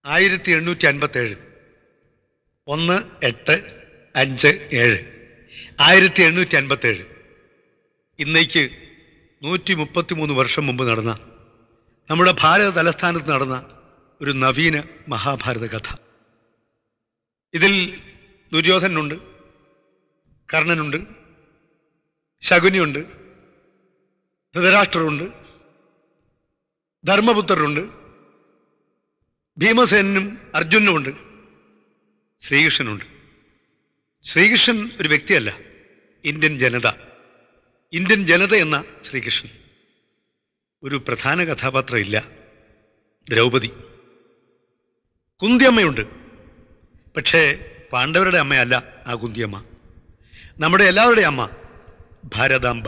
ആയിരത്തി എണ്ണൂറ്റി അൻപത്തേഴ് ഒന്ന് എട്ട് അഞ്ച് ഏഴ് ആയിരത്തി എണ്ണൂറ്റി അൻപത്തേഴ് ഇന്നേക്ക് നൂറ്റി മുപ്പത്തി മൂന്ന് വർഷം മുമ്പ് നടന്ന നമ്മുടെ ഭാരത തലസ്ഥാനത്ത് നടന്ന ഒരു നവീന മഹാഭാരത കഥ ഇതിൽ ദുര്യോധനുണ്ട് കർണനുണ്ട് ശകുനിയുണ്ട് ധൃതരാഷ്ട്രരുണ്ട് ധർമ്മപുത്രരുണ്ട് ഭീമസേനും അർജുനുമുണ്ട് ശ്രീകൃഷ്ണനുണ്ട് ശ്രീകൃഷ്ണൻ ഒരു വ്യക്തിയല്ല ഇന്ത്യൻ ജനത ഇന്ത്യൻ ജനത എന്ന ശ്രീകൃഷ്ണൻ ഒരു പ്രധാന കഥാപാത്രം ഇല്ല ദ്രൗപദി കുന്തിയമ്മയുണ്ട് പക്ഷേ പാണ്ഡവരുടെ അമ്മയല്ല ആ കുന്തിയമ്മ നമ്മുടെ എല്ലാവരുടെയും അമ്മ ഭാരതാംബ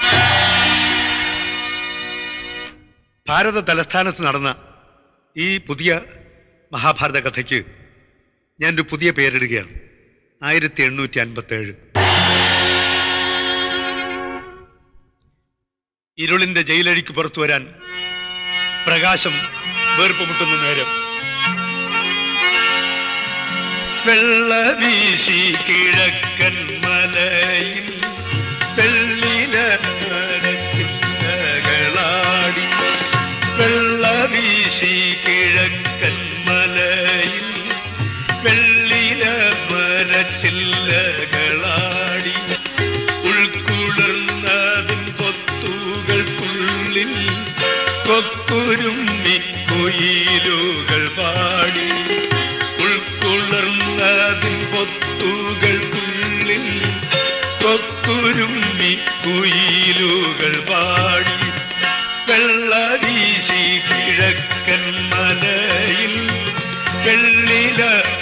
ഭാരത തലസ്ഥാനത്ത് നടന്ന ഈ പുതിയ മഹാഭാരത കഥയ്ക്ക് ഞാനൊരു പുതിയ പേരിടുകയാണ് ആയിരത്തി എണ്ണൂറ്റി അൻപത്തേഴ് ഇരുളിന്റെ ജയിലഴിക്ക് പുറത്തു വരാൻ പ്രകാശം വേർപ്പുമുട്ടുന്ന നേരം വെള്ള വീശി കിഴക്കൻ മലയിൽ വെള്ളില മരച്ചില്ലകളാടി വെള്ള വീശി കിഴക്കൻ മലയിൽ വെള്ളില മരച്ചില്ലകളാടി ഉൾക്കുളർന്നതിൻ കൊത്തുകൾക്കുള്ളിൽ കൊക്കുരുമ്മി കുയിലുകൾ പാടി ഉൾക്കുളർന്നതിൻ കൊത്തുകൾക്കുള്ളിൽ കൊക്കുരുമ്മി കുയിലുകൾ പാടി വെള്ള വീശി കിഴക്കൻ മലയിൽ വെള്ളില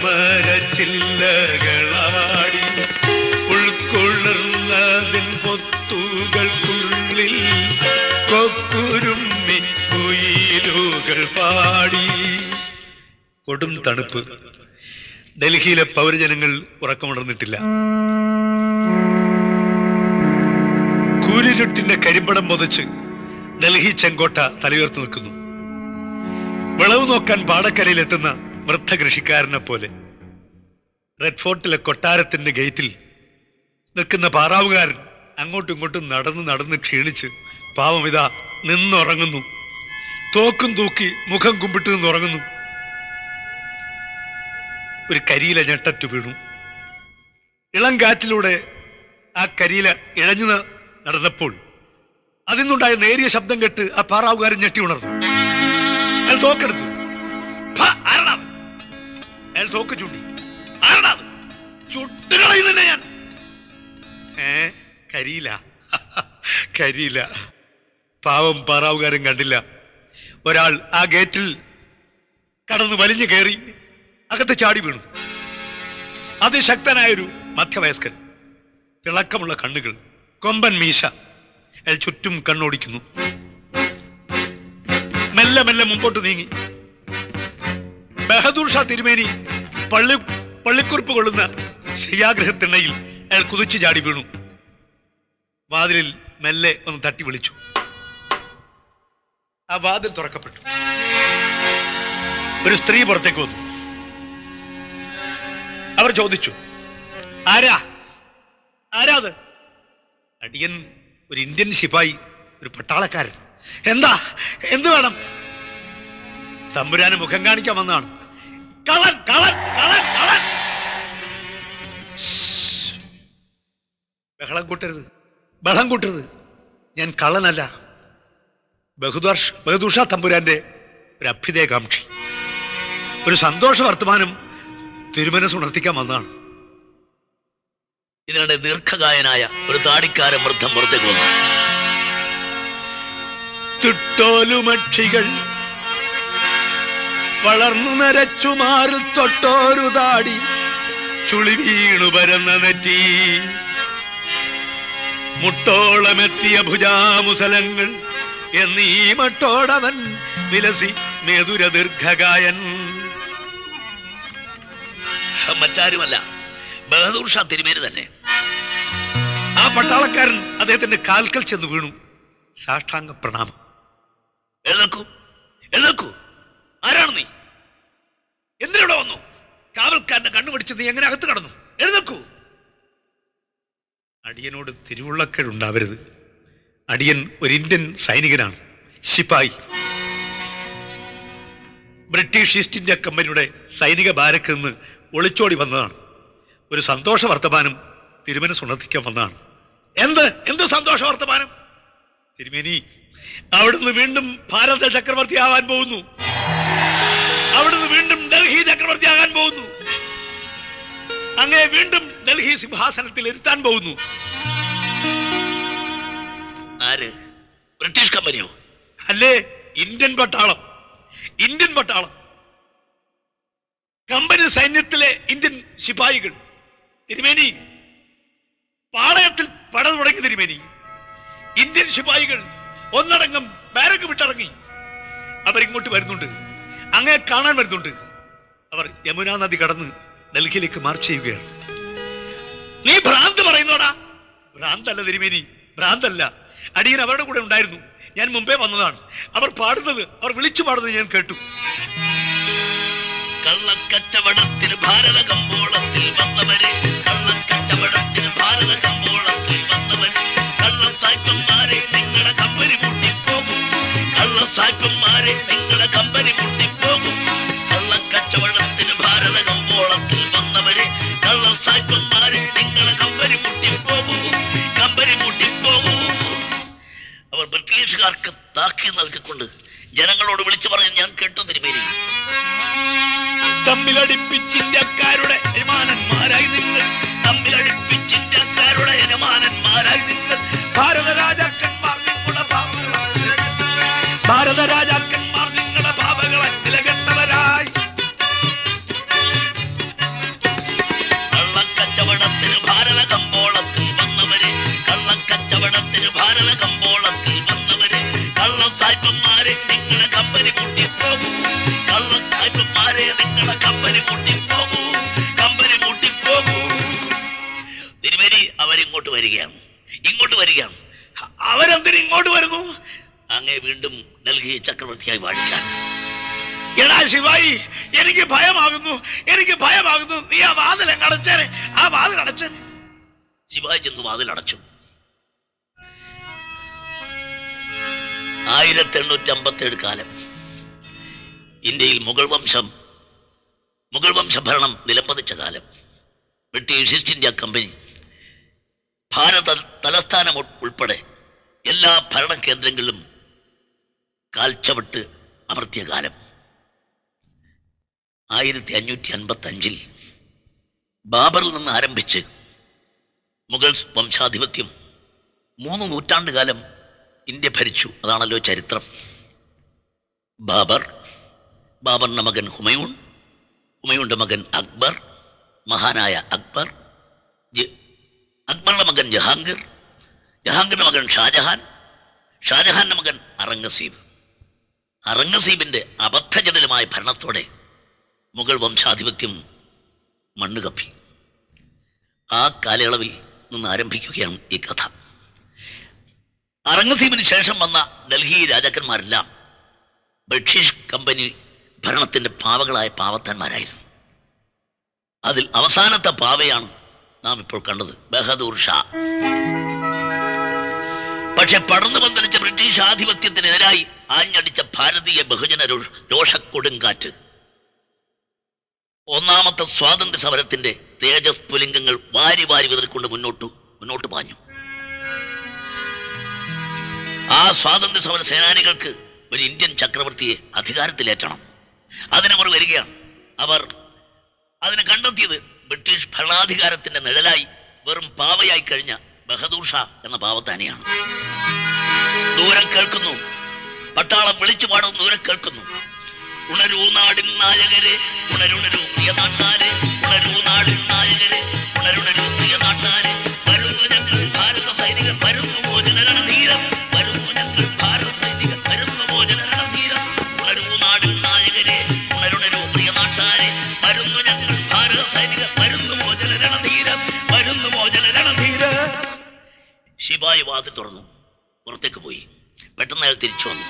മരച്ചില്ലകളാടി ഉൾക്കൊള്ളുന്നതിൻ പൊത്തുകൾക്കുള്ളിൽ കൊക്കുരുമ്മി കുയിലുകൾ പാടി കൊടും തണുപ്പ് ഡൽഹിയിലെ പൗരജനങ്ങൾ ഉറക്കമുണർന്നിട്ടില്ല കൂരിരുട്ടിന്റെ കരിമ്പടം മുതച്ച് ഡൽഹി ചെങ്കോട്ട തലയുയർത്തി നിൽക്കുന്നു വിളവ് നോക്കാൻ പാടക്കരയിലെത്തുന്ന വൃദ്ധ കൃഷിക്കാരനെ പോലെ റെഡ് ഫോർട്ടിലെ കൊട്ടാരത്തിന്റെ ഗേറ്റിൽ നിൽക്കുന്ന പാറാവുകാരൻ അങ്ങോട്ടും ഇങ്ങോട്ടും നടന്ന് നടന്ന് ക്ഷീണിച്ച് പാവം ഇതാ നിന്നുറങ്ങുന്നു തോക്കും തൂക്കി മുഖം കുമ്പിട്ട് നിന്നുറങ്ങുന്നു ഒരു കരിയില ഞെട്ടറ്റു വീണു ഇളം കാറ്റിലൂടെ ആ കരിയില ഇഴഞ്ഞു ന- നടന്നപ്പോൾ അതിൽ നിന്നുണ്ടായ നേരിയ ശബ്ദം കേട്ട് ആ പാറാവുകാരൻ ഞെട്ടി ഉണർന്നു അയാൾ തോക്കെടുത്തു "ഫ, ആരെടാ അവൻ?" അയാൾ തോക്ക് ചൂണ്ടി ആരെടാ അവൻ? ചുട്ടുകളയുന്നില്ല ഞാൻ ഏ കരിയില കരിയില പാവം പാറാവുകാരൻ കണ്ടില്ല ഒരാൾ ആ ഗേറ്റിൽ കടന്ന് വലിഞ്ഞു കയറി അകത്ത് ചാടി വീണു അതിശക്തനായൊരു മധ്യവയസ്കൻ തിളക്കമുള്ള കണ്ണുകൾ കൊമ്പൻ മീശ അയാൾ ചുറ്റും കണ്ണോടിക്കുന്നു മെല്ലെ മെല്ലെ മുമ്പോട്ട് നീങ്ങി ബഹദൂർ ഷാ തിരുമേനി പള്ളി പള്ളിക്കുറിപ്പ് കൊള്ളുന്ന ശയ്യാഗ്രഹത്തിണ്ണയിൽ അയാൾ കുതിച്ചു ചാടി വീണു വാതിലിൽ മെല്ലെ ഒന്ന് തട്ടി വിളിച്ചു ആ വാതിൽ തുറക്കപ്പെട്ടു ഒരു സ്ത്രീ പുറത്തേക്ക് വന്നു അവർ ചോദിച്ചു ആരാ ആരാ അത് അടിയൻ ഒരു ഇന്ത്യൻ ശിപായി ഒരു പട്ടാളക്കാരൻ എന്താ എന്ത് വേണം തമ്പുരാന് മുഖം കാണിക്കാൻ വന്നതാണ് കള്ളൻ കള്ളൻ കള്ളൻ കള്ളൻ ശ്ശ്. ബഹളം കൂട്ടരുത് ബഹളം കൂട്ടരുത് ഞാൻ കള്ളനല്ല ബഹുദർഷ് ബഹദൂഷ തമ്പുരാന്റെ ഒരു അഭ്യുദയകാംക്ഷി ഒരു സന്തോഷ വർത്തമാനം തിരുമനസ് ഉണർത്തിക്കാൻ വന്നതാണ് ഇതിനിടെ ദീർഘകായനായ ഒരു താടിക്കാരൻ വൃദ്ധം പുറത്തേക്ക് വന്നു തുട്ടോലുമക്ഷികൾ വളർന്നു നരച്ചു മാറിൽ തൊട്ടോരു താടി ചുളി വീണു പരന്ന നെറ്റി മുട്ടോളമെത്തിയ ഭുജാമുസലങ്ങൾ എന്നീ മട്ടോടവൻ വിലസി മേതുര ദീർഘകായൻ മറ്റാരുമല്ല ബഹദൂർ ഷാ തിരുമേനി തന്നെ ആ പട്ടാളക്കാരൻ അദ്ദേഹത്തിന്റെ കാൽക്കൽ ചെന്ന് വീണു സാഷ്ടാംഗ പ്രണാമം എഴുന്നേക്കൂ എഴുന്നേക്കൂ ആരാണ് നീ പട്ടാളക്കാരനെ കണ്ണുപിടിച്ച് നീ എങ്ങനെ അകത്ത് കടന്നു എഴുന്നേക്കൂ അടിയനോട് തിരുവുള്ളക്കേടുണ്ടാവരുത് അടിയൻ ഒരു ഇന്ത്യൻ സൈനികനാണ് ശിപ്പായി ബ്രിട്ടീഷ് ഈസ്റ്റ് ഇന്ത്യ കമ്പനിയുടെ സൈനിക ബാരക്കിൽ നിന്ന് ഒളിച്ചോടി വന്നതാണ് ഒരു സന്തോഷ വർത്തമാനം തിരുമനസ് ഉണർത്തിക്കാൻ വന്നതാണ് എന്ത് എന്ത് സന്തോഷ വർത്തമാനം തിരുമേനി അവിടുന്ന് വീണ്ടും ഭാരത ചക്രവർത്തി ആവാൻ പോകുന്നു അവിടുന്ന് വീണ്ടും ഡൽഹി ചക്രവർത്തി ആകാൻ പോകുന്നു അങ്ങേ വീണ്ടും ഡൽഹി സിംഹാസനത്തിൽ ഇരുത്താൻ പോകുന്നു ആര് ബ്രിട്ടീഷ് കമ്പനിയോ അല്ലേ ഇന്ത്യൻ പട്ടാളം ഇന്ത്യൻ പട്ടാളം കമ്പനി സൈന്യത്തിലെ ഇന്ത്യൻ ശിപായികൾ തിരുമേനി പാളയത്തിൽ പട തുടങ്ങി തിരുമേനി ഇന്ത്യൻ ശിപായികൾ ഒന്നടങ്കം ബാരക്ക് വിട്ടിറങ്ങി അവരിങ്ങോട്ട് വരുന്നുണ്ട് അങ്ങേ കാണാൻ വരുന്നുണ്ട് അവർ യമുനാ നദി കടന്ന് ഡൽഹിയിലേക്ക് മാർച്ച് ചെയ്യുകയാണ് നീ ഭ്രാന്ത് പറയുന്നോടാ ഭ്രാന്തല്ല തിരുമേനി ഭ്രാന്തല്ല അടിയൻ അവരുടെ കൂടെ ഉണ്ടായിരുന്നു ഞാൻ മുമ്പേ വന്നതാണ് അവർ പാടുന്നത് അവർ വിളിച്ചു പാടുന്നത് ഞാൻ കേട്ടു കള്ളക്കച്ചവടത്തിന് ഭാരത കമ്പോളത്തിൽ വന്നവരെ കള്ളക്കച്ചവടത്തിന് ഭാരത കമ്പോളത്തിൽ വന്നവരെ കള്ള സായിപ്പന്മാരെ നിങ്ങളുടെ കമ്പനി മുട്ടിപ്പോകും കള്ള സായിപ്പന്മാരെ നിങ്ങളുടെ കമ്പനി മുട്ടിപ്പോകും കള്ളക്കച്ചവടത്തിന് ഭാരത കമ്പോളത്തിൽ വന്നവരെ കള്ള സായിപ്പന്മാരെ നിങ്ങളുടെ കമ്പനി മുട്ടിപ്പോകും കമ്പനി മുട്ടിപ്പോകും അവർ ബ്രിട്ടീഷുകാർക്ക് താക്കി നൽകിക്കൊണ്ട് ജനങ്ങളോട് വിളിച്ചു പറഞ്ഞ് ഞാൻ കേട്ടു തിരുമേനി തമ്മിലടിപ്പിച്ചിന്ത്യക്കാരുടെ യജമാനന്മാരായി നിങ്ങൾ തമ്മിലടിപ്പിച്ചിന്ത്യക്കാരുടെ യജമാനന്മാരായി നിങ്ങൾ ഭാരത രാജാക്കന്മാർ നിങ്ങളുടെ പാപങ്ങളെ ഭാരത രാജാക്കന്മാർ നിങ്ങളുടെ പാപങ്ങളെ നിലകെട്ടവരായി കള്ളക്കച്ചവടത്തിന് ഭാരത കമ്പോളത്തിൽ വന്നവരെ കള്ളക്കച്ചവടത്തിന് ഭാരത കമ്പോളത്തിൽ വന്നവരെ കള്ള സായിപ്പന്മാരെ നിങ്ങളുടെ കമ്പനി മുട്ടിപ്പോകൂ കള്ള സായിപ്പന്മാരെ നിങ്ങളുടെ കമ്പനി മുട്ടിപ്പോകൂ കമ്പനി മുട്ടിപ്പോകൂ തിരുമേനി അവരിങ്ങോട്ട് വരികയാണ് ഇങ്ങോട്ട് വരികയാണ് അവരെന്തിന് ഇങ്ങോട്ട് വരുന്നു അങ്ങേ വീണ്ടും ഡൽഹി ചക്രവർത്തിയായി വാഴിക്കാൻ എടാ ശിവായി എനിക്ക് ഭയമാകുന്നു എനിക്ക് ഭയമാകുന്നു നീ ആ വാതിൽ അങ്ങ് അടച്ചേരെ ആ വാതിൽ അടച്ചേരെ ശിവാജി ചെന്ന് വാതിലടച്ചു ആയിരത്തി എണ്ണൂറ്റി അമ്പത്തി ഏഴ് കാലം ഇന്ത്യയിൽ മുഗൾ വംശം മുഗൾ വംശഭരണം നിലംപതിച്ച കാലം ബ്രിട്ടീഷ് ഈസ്റ്റ് ഇന്ത്യ കമ്പനി ഭാരത തലസ്ഥാനം ഉൾ- ഉൾപ്പെടെ എല്ലാ ഭരണ കേന്ദ്രങ്ങളിലും കാൽച്ചവിട്ട് അമർത്തിയ കാലം ആയിരത്തി അഞ്ഞൂറ്റി അൻപത്തി അഞ്ചിൽ ബാബറിൽ നിന്ന് ആരംഭിച്ച് മുഗൾ വംശാധിപത്യം മൂന്ന് നൂറ്റാണ്ട് കാലം ഇന്ത്യ ഭരിച്ചു അതാണല്ലോ ചരിത്രം ബാബർ ബാബറിന്റെ മകൻ ഹുമയൂൺ ഹുമയൂണിന്റെ മകൻ അക്ബർ മഹാനായ അക്ബർ ജ- അക്ബറിന്റെ മകൻ ജഹാംഗീർ ജഹാംഗീറിന്റെ മകൻ ഷാജഹാൻ ഷാജഹാന്റെ മകൻ അറംഗസീബ് അറംഗസീബിന്റെ അബദ്ധജടലമായ ഭരണത്തോടെ മുഗൾ വംശാധിപത്യം മണ്ണുകപ്പി ആ കാലയളവിൽ നിന്ന് ആരംഭിക്കുകയാണ് ഈ കഥ അറംഗസീബിന് ശേഷം വന്ന ഡൽഹി രാജാക്കന്മാരെല്ലാം ബ്രിട്ടീഷ് കമ്പനി ഭരണത്തിന്റെ പാവകളായ പാവത്താന്മാരായിരുന്നു അതിൽ അവസാനത്തെ പാവയാണ് നാം ഇപ്പോൾ കണ്ടത് ബഹദൂർ ഷാ പക്ഷെ പടർന്നു പന്തലിച്ച ബ്രിട്ടീഷ് ആധിപത്യത്തിനെതിരായി ആഞ്ഞടിച്ച ഭാരതീയ ബഹുജന രോ- രോഷക്കൊടുങ്കാറ്റ് ഒന്നാമത്തെ സ്വാതന്ത്ര്യ സമരത്തിന്റെ തേജസ് പുലിംഗങ്ങൾ വാരി വാരി വിതറിക്കൊണ്ട് മുന്നോട്ടു മുന്നോട്ട് പാഞ്ഞു ആ സ്വാതന്ത്ര്യ സമര സേനാനികൾക്ക് ഒരു ഇന്ത്യൻ ചക്രവർത്തിയെ അധികാരത്തിലേറ്റണം അതിനവർ വരികയാണ് അവർ അതിന് കണ്ടെത്തിയത് ബ്രിട്ടീഷ് ഭരണാധികാരത്തിന്റെ നിഴലായി വെറും പാവയായി കഴിഞ്ഞ ബഹദൂർ ഷാ എന്ന പാവത്താനിയാണ് ദൂരം കേൾക്കുന്നു പട്ടാളം വിളിച്ചു പാടുന്നു ദൂരെ കേൾക്കുന്നു ഉണരൂ നാടിൻ നായകരെ ഉണരുണരൂ പ്രിയ നാട്ടാരെ ഉണരൂ നാടിൻ നായകരെ ഉണരുണരൂ പ്രിയ നാട്ടാരെ വരുന്നു ഞങ്ങൾ ഭാരത സൈനികർ വരുന്നു മോചന രണധീരം വരുന്നു ഞങ്ങൾ ഭാരത സൈനികർ വരുന്നു മോചന രണധീരം ഉണരൂ നാടിൻ നായകരെ ഉണരുണരൂ പ്രിയ നാട്ടാരെ വരുന്നു ഞങ്ങൾ ഭാരത സൈനികർ വരുന്നു മോചന രണധീരം വരുന്നു മോചന രണധീരം ശിവായി വാതിൽ തുറന്നു പുറത്തേക്ക് പോയി പെട്ടെന്ന് അയാൾ തിരിച്ചു വന്നു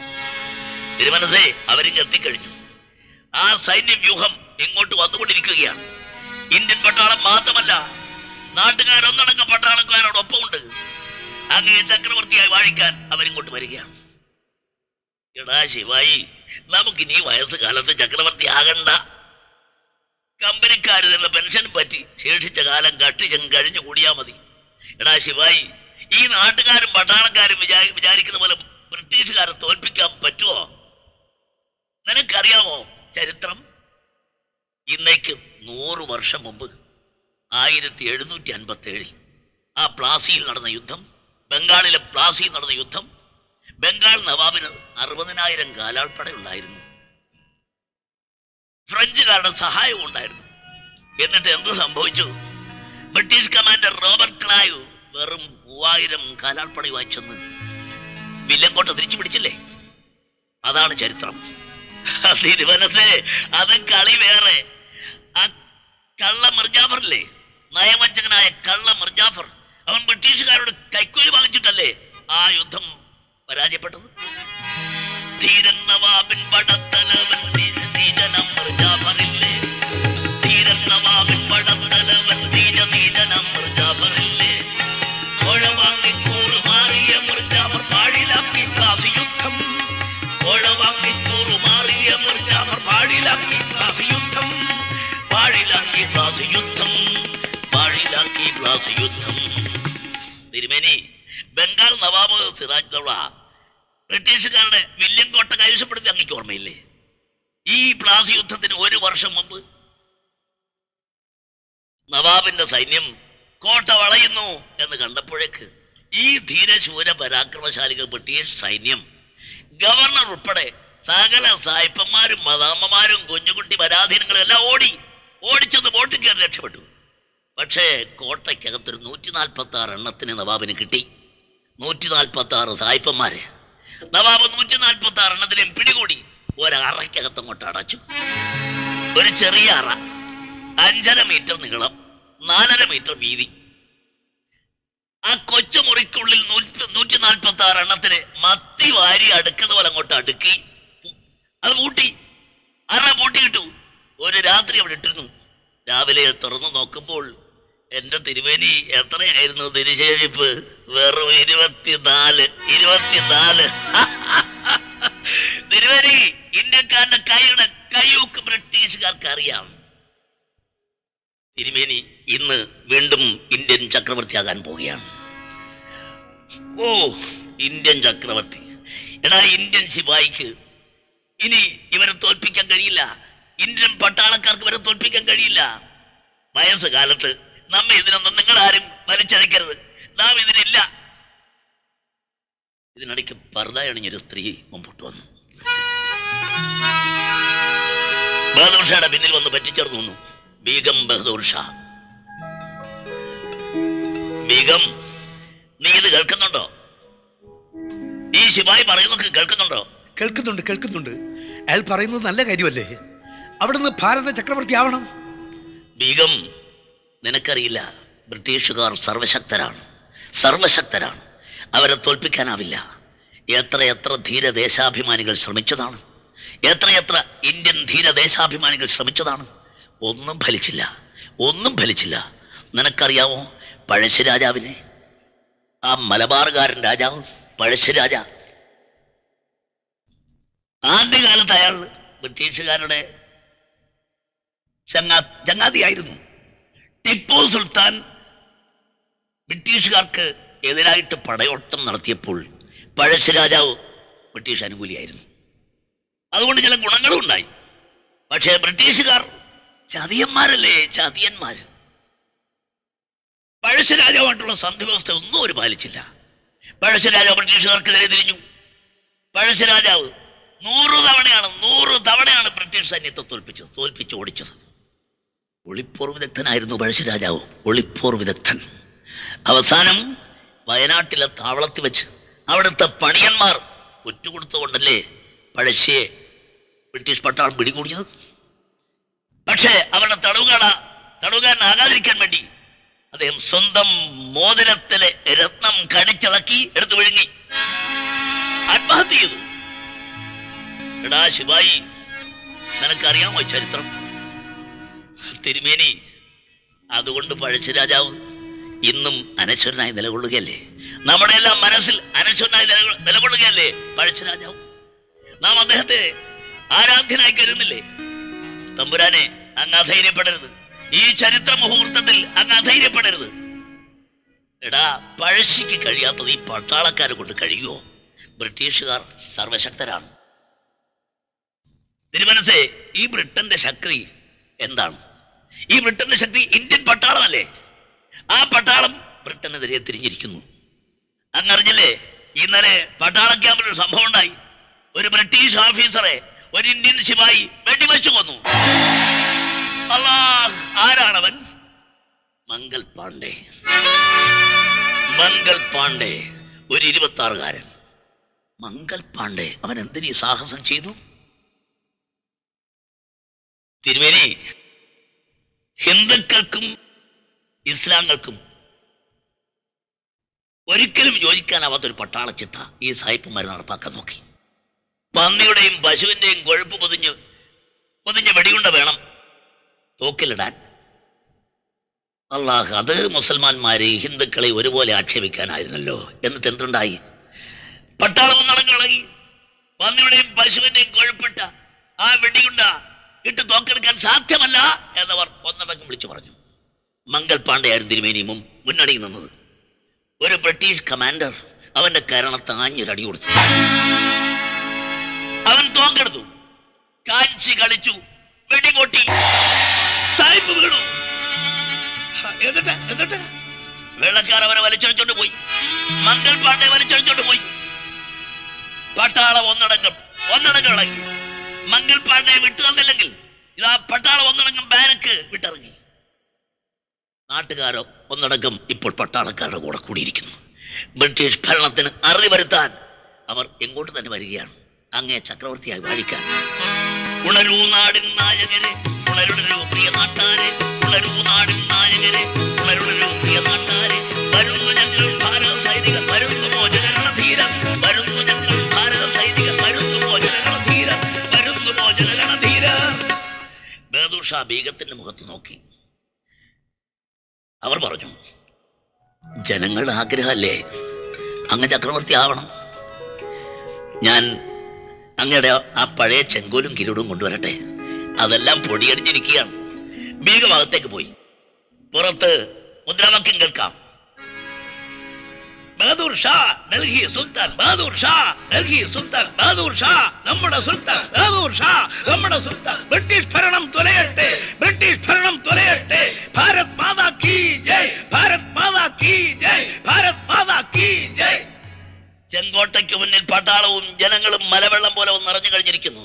തിരുമനസേ അവരിങ്ങ് എത്തിക്കഴിഞ്ഞു ആ സൈന്യ വ്യൂഹം ഇങ്ങോട്ട് വന്നുകൊണ്ടിരിക്കുകയാണ് ഇന്ത്യൻ പട്ടാളം മാത്രമല്ല നാട്ടുകാരൊന്നടങ്കം പട്ടാളക്കാരോടൊപ്പമുണ്ട് അങ്ങനെ ചക്രവർത്തിയായി വാഴിക്കാൻ അവരിങ്ങോട്ട് വരികയാണ് എടാ ശിവായി നമുക്കിനി വയസ്സുകാലത്ത് ചക്രവർത്തി ആകണ്ട കമ്പനിക്കാര് എന്ന പെൻഷൻ പറ്റി ശേഷിച്ച കാലം കട്ടിച്ചങ്ങ് കഴിഞ്ഞു കൂടിയാ മതി എടാ ശിവായി ഈ നാട്ടുകാരും പട്ടാളക്കാരും വിചാ വിചാരിക്കുന്ന പോലെ ബ്രിട്ടീഷുകാരെ തോൽപ്പിക്കാൻ പറ്റുമോ നിനക്കറിയാമോ ചരിത്രം ഇന്നേക്ക് നൂറ് വർഷം മുമ്പ് ആയിരത്തി എഴുന്നൂറ്റി അൻപത്തി ഏഴിൽ ആ പ്ലാസിയിൽ നടന്ന യുദ്ധം ബംഗാളിലെ പ്ലാസിയിൽ നടന്ന യുദ്ധം ബംഗാൾ നവാബിന് അറുപതിനായിരം കാലാൾപ്പട ഉണ്ടായിരുന്നു ഫ്രഞ്ചുകാരുടെ സഹായവും ഉണ്ടായിരുന്നു എന്നിട്ട് എന്ത് സംഭവിച്ചു ബ്രിട്ടീഷ് കമാൻഡർ റോബർട്ട് ക്ലായു വെറും മൂവായിരം കാലാൾപ്പടയുമായി ചെന്ന് വില്ലങ്കോട്ട തിരിച്ചു പിടിച്ചില്ലേ അതാണ് ചരിത്രം തിരുവനസേ അത് കളി വേറെ ആ കള്ള മിർജാഫറില്ലേ നയവഞ്ചകനായ കള്ള മിർജാഫർ അവൻ ബ്രിട്ടീഷുകാരോട് കൈക്കൂലി വാങ്ങിച്ചിട്ടല്ലേ ആ യുദ്ധം പരാജയപ്പെട്ടത് ധീരൻ നവാബിൻ പടത്തലവൻ ധീര- ധീരനം മിർജാഫറില്ലേ ധീരൻ നവാബിൻ പടത്തലവൻ ധീര ധീരനം മിർജാഫറില്ലേ കോഴ വാങ്ങി കൂറ് മാറിയ മിർജാഫർ പാഴിലാക്കി കാസി യുദ്ധം കോഴ വാങ്ങി കൂറ് മാറിയ മിർജാഫർ പാഴിലാക്കി കാസി യുദ്ധം പാഴിലാക്കി ക്ലാസ് യുദ്ധം പാഴിലാക്കി ക്ലാസ് യുദ്ധം തിരുമേനി ബംഗാൾ നവാബ് സിറാജ് ദൗള ബ്രിട്ടീഷുകാരുടെ വില്യം കോട്ട കൈവശപ്പെടുത്തി അങ്ങേക്ക് ഓർമ്മയില്ലേ ഈ പ്ലാസി യുദ്ധത്തിന് ഒരു വർഷം മുമ്പ് നവാബിന്റെ സൈന്യം കോട്ട വളയുന്നു എന്ന് കണ്ടപ്പോഴേക്ക് ഈ ധീരശൂര പരാക്രമശാലികൾ ബ്രിട്ടീഷ് സൈന്യം ഗവർണർ ഉൾപ്പെടെ സകല സായിപ്പന്മാരും മദാമ്മമാരും കുഞ്ഞുകുട്ടി പരാധീനങ്ങളും എല്ലാം ഓടി ഓടിച്ചെന്ന് ബോട്ടിൽ കയറി രക്ഷപ്പെട്ടു പക്ഷേ കോട്ടയ്ക്കകത്തൊരു നൂറ്റി നാൽപ്പത്തി ആറ് എണ്ണത്തിന് നവാബിന് കിട്ടി നൂറ്റി നാൽപ്പത്തി ആറ് സായിപ്പന്മാര് നവാബ് നൂറ്റി നാൽപ്പത്തി ആറ് എണ്ണത്തിനെയും പിടികൂടി ഒരറയ്ക്കകത്ത് അങ്ങോട്ട് അടച്ചു ഒരു ചെറിയ അറ അഞ്ചര മീറ്റർ നീളം നാലര മീറ്റർ വീതി ആ കൊച്ചു മുറിക്കുള്ളിൽ നൂറ്റി നൂറ്റി നാൽപ്പത്തി ആറ് എണ്ണത്തിന് മത്തി വാരി അടുക്കുന്ന പോലെ അങ്ങോട്ട് അടുക്കി അത് പൂട്ടി അറ പൂട്ടിയിട്ടു ഒരു രാത്രി അവിടെ ഇട്ടിരുന്നു രാവിലെ തുറന്നു നോക്കുമ്പോൾ എന്റെ തിരുവേനി എത്രയായിരുന്നു തിരുശേഷിപ്പ് വെറും ഇരുപത്തിനാല് ഇരുപത്തിനാല് തിരുവേനി ഇന്ത്യക്കാരന്റെ കൈയുടെ കയ്യൂക്ക് ബ്രിട്ടീഷുകാർക്ക് അറിയാം തിരുമേനി ഇന്ന് വീണ്ടും ഇന്ത്യൻ ചക്രവർത്തിയാകാൻ പോവുകയാണ് ഓ ഇന്ത്യൻ ചക്രവർത്തി എടാ ഇന്ത്യൻ ശിപായിക്ക് ഇനി ഇവരെ തോൽപ്പിക്കാൻ കഴിയില്ല ഇന്ത്യൻ പട്ടാളക്കാർക്ക് ഇവരെ തോൽപ്പിക്കാൻ കഴിയില്ല വയസ്സുകാലത്ത് നമ്മെ ഇതിനൊന്നും നിങ്ങൾ ആരും വലിച്ചഴിക്കരുത് നാം ഇതിനില്ല ഇതിനിടയ്ക്ക് പർദ അണിഞ്ഞൊരു സ്ത്രീ മുമ്പോട്ട് വന്നു ബഹദൂർ ഷായുടെ പിന്നിൽ വന്ന് പറ്റിച്ചേർന്നു നിന്നു ബീഗം ബഹദൂർ ഷാ ബീഗം നീ ഇത് കേൾക്കുന്നുണ്ടോ ഈ ശിവായി പറയുന്നത് കേൾക്കുന്നുണ്ടോ കേൾക്കുന്നുണ്ട് കേൾക്കുന്നുണ്ട് അയാൾ പറയുന്നത് നല്ല കാര്യമല്ലേ അവിടുന്ന് ഭാരത ചക്രവർത്തി ആവണം ബീഗം നിനക്കറിയില്ല ബ്രിട്ടീഷുകാർ സർവശക്തരാണ് സർവശക്തരാണ് അവരെ തോൽപ്പിക്കാനാവില്ല എത്ര എത്ര ധീരദേശാഭിമാനികൾ ശ്രമിച്ചതാണ് എത്രയെത്ര ഇന്ത്യൻ ധീരദേശാഭിമാനികൾ ശ്രമിച്ചതാണ് ഒന്നും ഫലിച്ചില്ല ഒന്നും ഫലിച്ചില്ല നിനക്കറിയാമോ പഴശ്ശിരാജാവിനെ ആ മലബാറുകാരൻ രാജാവ് പഴശ്ശിരാജ ആദ്യകാലത്ത് അയാൾ ബ്രിട്ടീഷുകാരുടെ ചങ്ങാ ചങ്ങാതിയായിരുന്നു ടിപ്പു സുൽത്താൻ ബ്രിട്ടീഷുകാർക്ക് എതിരായിട്ട് പടയോട്ടം നടത്തിയപ്പോൾ പഴശ്ശിരാജാവ് ബ്രിട്ടീഷ് അനുകൂലിയായിരുന്നു അതുകൊണ്ട് ചില ഗുണങ്ങളും ഉണ്ടായി പക്ഷേ ബ്രിട്ടീഷുകാർ ചതിയന്മാരല്ലേ ചതിയന്മാർ പഴശ്ശിരാജാവുമായിട്ടുള്ള സന്ധി വ്യവസ്ഥ ഒന്നും അവർ പാലിച്ചില്ല പഴശ്ശിരാജാവ് ബ്രിട്ടീഷുകാർക്കെതിരെ തിരിഞ്ഞു പഴശ്ശിരാജാവ് നൂറ് തവണയാണ് നൂറ് തവണയാണ് ബ്രിട്ടീഷ് സൈന്യത്തെ തോൽപ്പിച്ചത് തോൽപ്പിച്ച് ഓടിച്ചത് ഒളിപ്പോർ വിദഗ്ധനായിരുന്നു പഴശ്ശിരാജാവ് ഒളിപ്പോർ വിദഗ്ധൻ അവസാനം വയനാട്ടിലെ താവളത്തിൽ വെച്ച് അവിടുത്തെ പണിയന്മാർ ഒറ്റുകൊടുത്തുകൊണ്ടല്ലേ പഴശ്ശിയെ ബ്രിട്ടീഷ് പട്ടാളം പിടികൂടിയത് പക്ഷേ അവരുടെ തടവുകാട തടവുകാരനാകാതിരിക്കാൻ വേണ്ടി അദ്ദേഹം സ്വന്തം മോതിരത്തിലെ രത്നം കടിച്ചിളക്കി എടുത്തു വിഴുങ്ങി ആത്മഹത്യ ചെയ്തു എടാ ശിവായി നിനക്കറിയാമോ ചരിത്രം തിരുമേനി അതുകൊണ്ട് പഴശ്ശിരാജാവ് ഇന്നും അനശ്വരനായി നിലകൊള്ളുകയല്ലേ നമ്മുടെ എല്ലാം മനസ്സിൽ അനശ്വരനായി നിലകൊ- നിലകൊള്ളുകയല്ലേ പഴശ്ശിരാജാവ് നാം അദ്ദേഹത്തെ ആരാധ്യനായി കരുതുന്നില്ലേ തമ്പുരാനെ അങ്ങ് അധൈര്യപ്പെടരുത് ഈ ചരിത്ര മുഹൂർത്തത്തിൽ അങ്ങ് അധൈര്യപ്പെടരുത് എടാ പഴശ്ശിക്ക് കഴിയാത്തത് ഈ പട്ടാളക്കാരെ കൊണ്ട് കഴിയുമോ ബ്രിട്ടീഷുകാർ സർവശക്തരാണ് തിരുമനസേ ഈ ബ്രിട്ടന്റെ ശക്തി എന്താണ് ഈ ബ്രിട്ടന്റെ ശക്തി ഇന്ത്യൻ പട്ടാളമല്ലേ ആ പട്ടാളം ബ്രിട്ടനെതിരെ തിരിഞ്ഞിരിക്കുന്നു അങ്ങറിഞ്ഞില്ലേ ഇന്നലെ പട്ടാള ക്യാമ്പിൽ ഒരു സംഭവം ഉണ്ടായി ഒരു ബ്രിട്ടീഷ് ഓഫീസറെ ഒരു ഇന്ത്യൻ ശിപായി വെടിവെച്ചു കൊന്നു അല്ലാ ആരാണവൻ മംഗൾ പാണ്ഡെ മംഗൾ പാണ്ഡെ ഒരു ഇരുപത്തി ആറുകാരൻ മംഗൾ പാണ്ഡെ അവൻ എന്തിനീ സാഹസം ചെയ്തു തിരുവേനി ഹിന്ദുക്കൾക്കും ഇസ്ലാങ്ങൾക്കും ഒരിക്കലും യോജിക്കാനാവാത്ത ഒരു പട്ടാള ചിട്ട ഈ സായിപ്പന്മാർ നടപ്പാക്കാൻ നോക്കി പന്നിയുടെയും പശുവിന്റെയും കൊഴുപ്പ് പൊതിഞ്ഞ് പൊതിഞ്ഞ വെടിയുണ്ട വേണം തോക്കിലിടാൻ അള്ളാഹ് അത് മുസൽമാന്മാരെ ഹിന്ദുക്കളെ ഒരുപോലെ ആക്ഷേപിക്കാനായിരുന്നല്ലോ എന്നിട്ട് എന്തുണ്ടായി പട്ടാളം ഒന്നടങ്ങിളകി പന്നിയുടെയും പശുവിന്റെയും കൊഴുപ്പിട്ട ആ വെടിയുണ്ട ഇട്ട് തോക്കെടുക്കാൻ സാധ്യമല്ല എന്നവർ ഒന്നടങ്കം വിളിച്ചു പറഞ്ഞു മംഗൾ പാണ്ഡെയായിരുന്നു തിരുമേനി മുൻ മുന്നണിയിൽ നിന്നത് ഒരു ബ്രിട്ടീഷ് കമാൻഡർ അവന്റെ കരണത്ത് ആഞ്ഞൊരടി കൊടുത്തു അവൻ തോക്കെടുത്തു കാഞ്ചി കളിച്ചു വെടിപൊട്ടി സായിപ്പ് വീണു ഹ, എന്നിട്ട് എന്നിട്ട് വെള്ളക്കാർ അവനെ വലിച്ചടിച്ചോണ്ട് പോയി മംഗൾ പാണ്ഡെ വലിച്ചടിച്ചോണ്ട് പോയി പട്ടാളം ഒന്നടങ്കം ഒന്നടങ്കം ഇളകി മംഗൾ പാണ്ഡെ വിട്ടു തന്നില്ലെങ്കിൽ ഇതാ പട്ടാളം ഒന്നടങ്കം ബാരക്ക് വിട്ടിറങ്ങി നാട്ടുകാരോ ഒന്നടങ്കം ഇപ്പോൾ പട്ടാളക്കാരുടെ കൂടെ കൂടിയിരിക്കുന്നു ബ്രിട്ടീഷ് ഭരണത്തിന് അറുതി വരുത്താൻ അവർ എങ്ങോട്ട് തന്നെ വരികയാണ് അങ്ങേ ചക്രവർത്തിയായി വാഴിക്കാൻ ഉണരൂ നാടിൻ നായകരെ ഉണരുണരൂ പ്രിയ നാട്ടാരെ ഉണരൂ നാടിൻ നായകരെ ഉണരുണരൂ പ്രിയ നാട്ടാരെ വരുന്നു ഞങ്ങൾ ഭാരത സൈനികർ വരുന്നു മോചനരണ ധീരം വരുന്നു ഞങ്ങൾ ഭാരത സൈനികർ വരുന്നു മോചനരണ ധീരം വരുന്നു മോചനരണ ധീരം ബഹദൂർ ഷാ ബീഗത്തിന്റെ മുഖത്ത് നോക്കി അവർ പറഞ്ഞു ജനങ്ങളുടെ ആഗ്രഹമല്ലേ അങ്ങ് ചക്രവർത്തി ആവണം ഞാൻ അങ്ങയുടെ ആ പഴയ ചെങ്കോലും കിരീടവും കൊണ്ടുവരട്ടെ അതെല്ലാം പൊടിയടിച്ചിരിക്കുകയാണ് ബീഗഭാഗത്തേക്ക് പോയി പുറത്ത് മുദ്രാവാക്യം കേൾക്കാം ബഹദൂർ ഷാ ഡൽഹി സുൽത്താൻ ബഹദൂർ ഷാ ഡൽഹി സുൽത്താൻ ബഹദൂർ ഷാ നമ്മുടെ സുൽത്താൻ ബഹദൂർ ഷാ നമ്മുടെ സുൽത്താൻ ബ്രിട്ടീഷ് ഭരണം തുലയട്ടെ ബ്രിട്ടീഷ് ഭരണം തുലയട്ടെ ഭാരത് മാതാ കീ ജയ് ഭാരത് മാതാ കീ ജയ് ഭാരത് മാതാ കീ ജയ് ചെങ്കോട്ടയ്ക്ക് മുന്നിൽ പട്ടാളവും ജനങ്ങളും മലവെള്ളം പോലെ ഒന്ന് നിറഞ്ഞു കഴിഞ്ഞിരിക്കുന്നു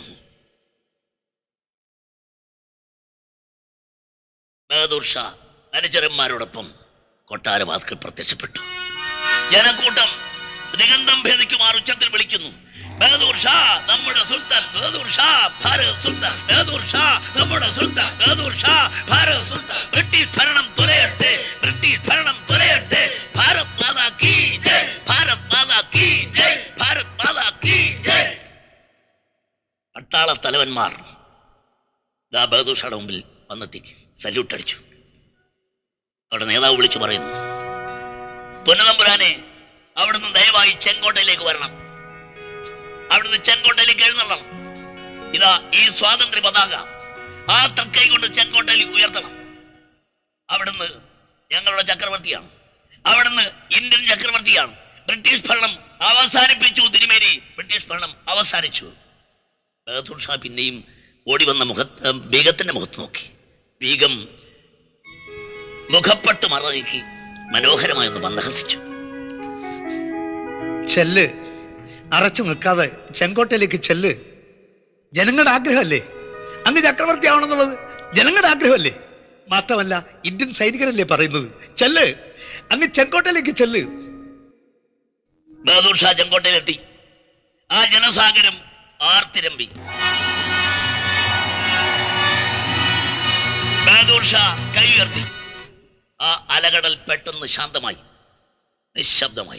ബഹദൂർ ഷാ അനുചരന്മാരോടൊപ്പം കൊട്ടാരവാസ്കർ പ്രത്യക്ഷപ്പെട്ടു ജനക്കൂട്ടം ദിഗന്ധം ഭേദിക്കുമാർ ഉച്ചത്തിൽ വിളിക്കുന്നു ബഹദൂർ ഷാ നമ്മുടെ സുൽത്താൻ ബഹദൂർ ഷാ ഭാരത് സുൽത്താൻ ബഹദൂർ ഷാ നമ്മുടെ സുൽത്താൻ ബഹദൂർ ഷാ ഭാരത് സുൽത്താൻ ബ്രിട്ടീഷ് ഭരണം തുലയട്ടെ ബ്രിട്ടീഷ് ഭരണം തുലയട്ടെ ഭാരത് മാതാ കീ ജയ് ഭാരത് മാതാ കീ ജയ് ഭാരത് മാതാ കീ ജയ് പട്ടാള തലവന്മാർ ദാ ബഹദൂർ ഷായുടെ മുമ്പിൽ വന്നെത്തി സല്യൂട്ട് അടിച്ചു അവിടെ നേതാവ് വിളിച്ചു പറയുന്നു പൊന്നതമ്പുരാനെ അവിടുന്ന് ദയവായി ചെങ്കോട്ടയിലേക്ക് വരണം അവിടുന്ന് ചെങ്കോട്ടയിലേക്ക് എഴുന്നള്ളണം ഇതാ ഈ സ്വാതന്ത്ര്യ പതാക ആ തക്കൈ കൊണ്ട് ചെങ്കോട്ടയിൽ ഉയർത്തണം അവിടുന്ന് ഞങ്ങളുടെ ചക്രവർത്തിയാണ് അവിടുന്ന് ഇന്ത്യൻ ചക്രവർത്തിയാണ് ബ്രിട്ടീഷ് ഭരണം അവസാനിപ്പിച്ചു തിരുമേനി ബ്രിട്ടീഷ് ഭരണം അവസാനിച്ചു ബഹദൂർ ഷാ പിന്നെയും ഓടി വന്ന മുഖത്ത് ബീഗത്തിന്റെ മുഖത്ത് നോക്കി ബീഗം മുഖപ്പെട്ട് മറനീക്കി മനോഹരമായി ഒന്ന് മന്ദഹസിച്ചു ചെല്ല് അറച്ചു നിൽക്കാതെ ചെങ്കോട്ടയിലേക്ക് ചെല്ല് ജനങ്ങളുടെ ആഗ്രഹമല്ലേ അങ്ങ് ചക്രവർത്തി ആവണമെന്നുള്ളത് ജനങ്ങളുടെ ആഗ്രഹമല്ലേ മാത്രമല്ല ഇന്ത്യൻ സൈനികരല്ലേ പറയുന്നത് ചെല്ല് അങ്ങ് ചെങ്കോട്ടയിലേക്ക് ചെല്ല് ബഹദൂർ ഷാ ചെങ്കോട്ടയിലെത്തി ആ ജനസാഗരം ആർത്തിരമ്പി ബഹദൂർ ഷാ കൈ ഉയർത്തി ആ അലകടൽ പെട്ടെന്ന് ശാന്തമായി നിശബ്ദമായി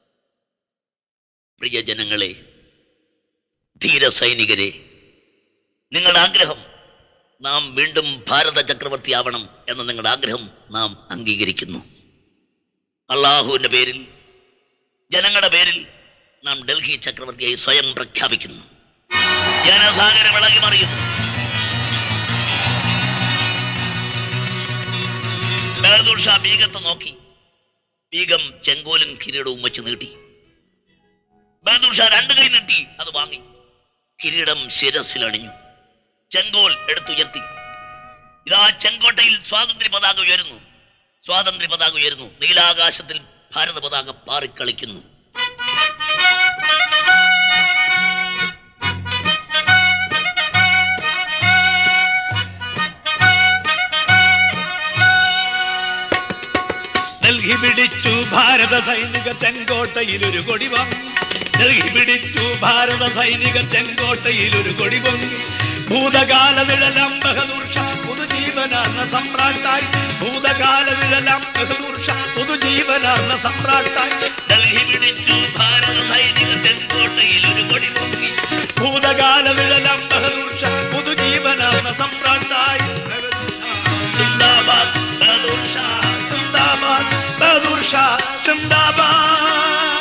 പ്രിയ ജനങ്ങളെ ധീര സൈനികരെ നിങ്ങളുടെ ആഗ്രഹം നാം വീണ്ടും ഭാരത ചക്രവർത്തിയാവണം എന്ന നിങ്ങളുടെ ആഗ്രഹം നാം അംഗീകരിക്കുന്നു അള്ളാഹുവിൻ്റെ പേരിൽ ജനങ്ങളുടെ പേരിൽ നാം ഡൽഹി ചക്രവർത്തിയായി സ്വയം പ്രഖ്യാപിക്കുന്നു ജനസാഗരം ഇളകി മറിയുന്നു ബഹദൂർ ഷാ ബീഗത്തെ നോക്കി ബീഗം ചെങ്കോലും കിരീടവും വെച്ച് നീട്ടി ബഹദൂർ ഷാ രണ്ട് കൈ നീട്ടി അത് വാങ്ങി കിരീടം ശിരസിൽ അണിഞ്ഞു ചെങ്കോൽ എടുത്തുയർത്തി ഇതാ ചെങ്കോട്ടയിൽ സ്വാതന്ത്ര്യ പതാക ഉയരുന്നു സ്വാതന്ത്ര്യ പതാക ഉയരുന്നു നീലാകാശത്തിൽ ഭാരത പതാക പാറിക്കളിക്കുന്നു ഡൽഹി പിടിച്ചു ഭാരത സൈനിക ചെങ്കോട്ടയിൽ ഒരു കൊടി പൊങ്ങി ഡൽഹി പിടിച്ചു ഭാരത സൈനിക ചെങ്കോട്ടയിൽ ഒരു കൊടി പൊങ്ങി ഭൂതകാല വിഴലാം ബഹദൂർ ഷാ പുതുജീവനാർന്ന സമ്രാട്ടായി ഭൂതകാല വിഴലാം ബഹദൂർ ഷാ പുതുജീവനാർന്ന സമ്രാട്ടായി ഡൽഹി പിടിച്ചു ഭാരത സൈനിക ചെങ്കോട്ടയിൽ ഒരു കൊടി പൊങ്ങി ഭൂതകാല വിഴലാം ബഹദൂർ ഷാ പുതുജീവനാർന്ന സമ്രാട്ടായി സിന്ദാബാദ് ബഹദൂർ ഷാ സിന്ദാബാദ് ബഹദൂർ ഷാ സിന്ദാബാദ്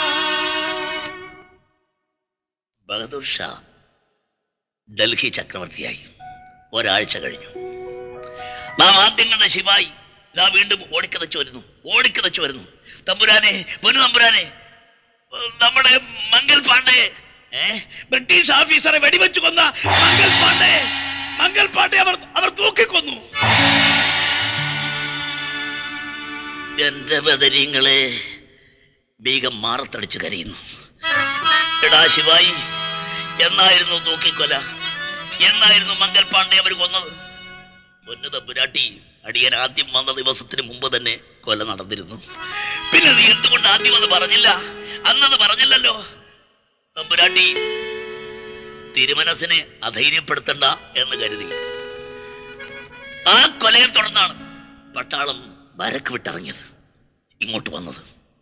ബഹദൂർ ഷാ ഡൽഹി ചക്രവർത്തിയായി ഒരാഴ്ച കഴിഞ്ഞു നാം ആദ്യം കണ്ട ശിവായി ഇതാ വീണ്ടും ഓടിക്കതച്ചു വരുന്നു ഓടിക്കതച്ചു വരുന്നു തമ്പുരാനെ പൊന്നു തമ്പുരാനെ നമ്മുടെ മംഗൽ പാണ്ഡെ ഏ ബ്രിട്ടീഷ് ഓഫീസറെ വെടിവെച്ചു കൊന്ന മംഗൽ പാണ്ഡെ മംഗൽ പാണ്ഡെ അവർ അവർ തൂക്കിക്കൊന്നു എന്റെ ബദരീങ്ങളെ ബീഗം മാറത്തടിച്ചു കരയുന്നു എടാ ശിവായി എന്നായിരുന്നു തൂക്കിക്കൊല എന്നായിരുന്നു മംഗൽ പാണ്ഡെ അവർ കൊന്നത് പൊന്നു തമ്പുരാട്ടി അടിയൻ ആദ്യം വന്ന ദിവസത്തിന് മുമ്പ് തന്നെ കൊല നടന്നിരുന്നു പിന്നെ നീ എന്തുകൊണ്ട് ആദ്യം അത് പറഞ്ഞില്ല അന്നത് പറഞ്ഞില്ലല്ലോ തമ്പുരാട്ടി തിരുമനസിനെ അധൈര്യപ്പെടുത്തണ്ട എന്ന് കരുതി ആ കൊലയെ തുടർന്നാണ് പട്ടാളം വരക്ക് വിട്ടിറങ്ങിയത് ഇങ്ങോട്ട് വന്നത്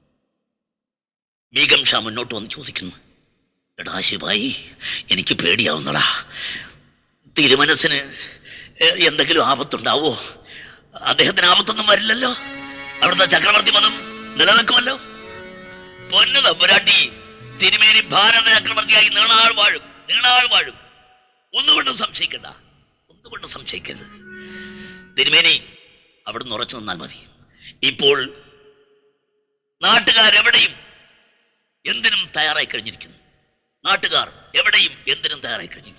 ബീഗം ഷാ മുന്നോട്ട് വന്ന് ചോദിക്കുന്നു എടാ ശിവായി എനിക്ക് പേടിയാവുന്നടാ തിരുമനസിന് എ- എന്തെങ്കിലും ആപത്തുണ്ടാവോ അദ്ദേഹത്തിന് ആപത്തൊന്നും വരില്ലല്ലോ അവിടുത്തെ ചക്രവർത്തി പദം നിലനിൽക്കുമല്ലോ പൊന്നു തമ്പുരാട്ടി തിരുമേനി ഭാരത ചക്രവർത്തിയായി നീണാൾ വാഴും നീണാൾ വാഴും ഒന്നുകൊണ്ടും സംശയിക്കണ്ട ഒന്നുകൊണ്ടും സംശയിക്കരുത് തിരുമേനി അവിടുന്ന് ഉറച്ചു നിന്നാൽ മതി ഇപ്പോൾ നാട്ടുകാരെവിടെയും എന്തിനും തയ്യാറായി കഴിഞ്ഞിരിക്കുന്നു നാട്ടുകാർ എവിടെയും എന്തിനും തയ്യാറായി കഴിഞ്ഞിരിക്കുന്നു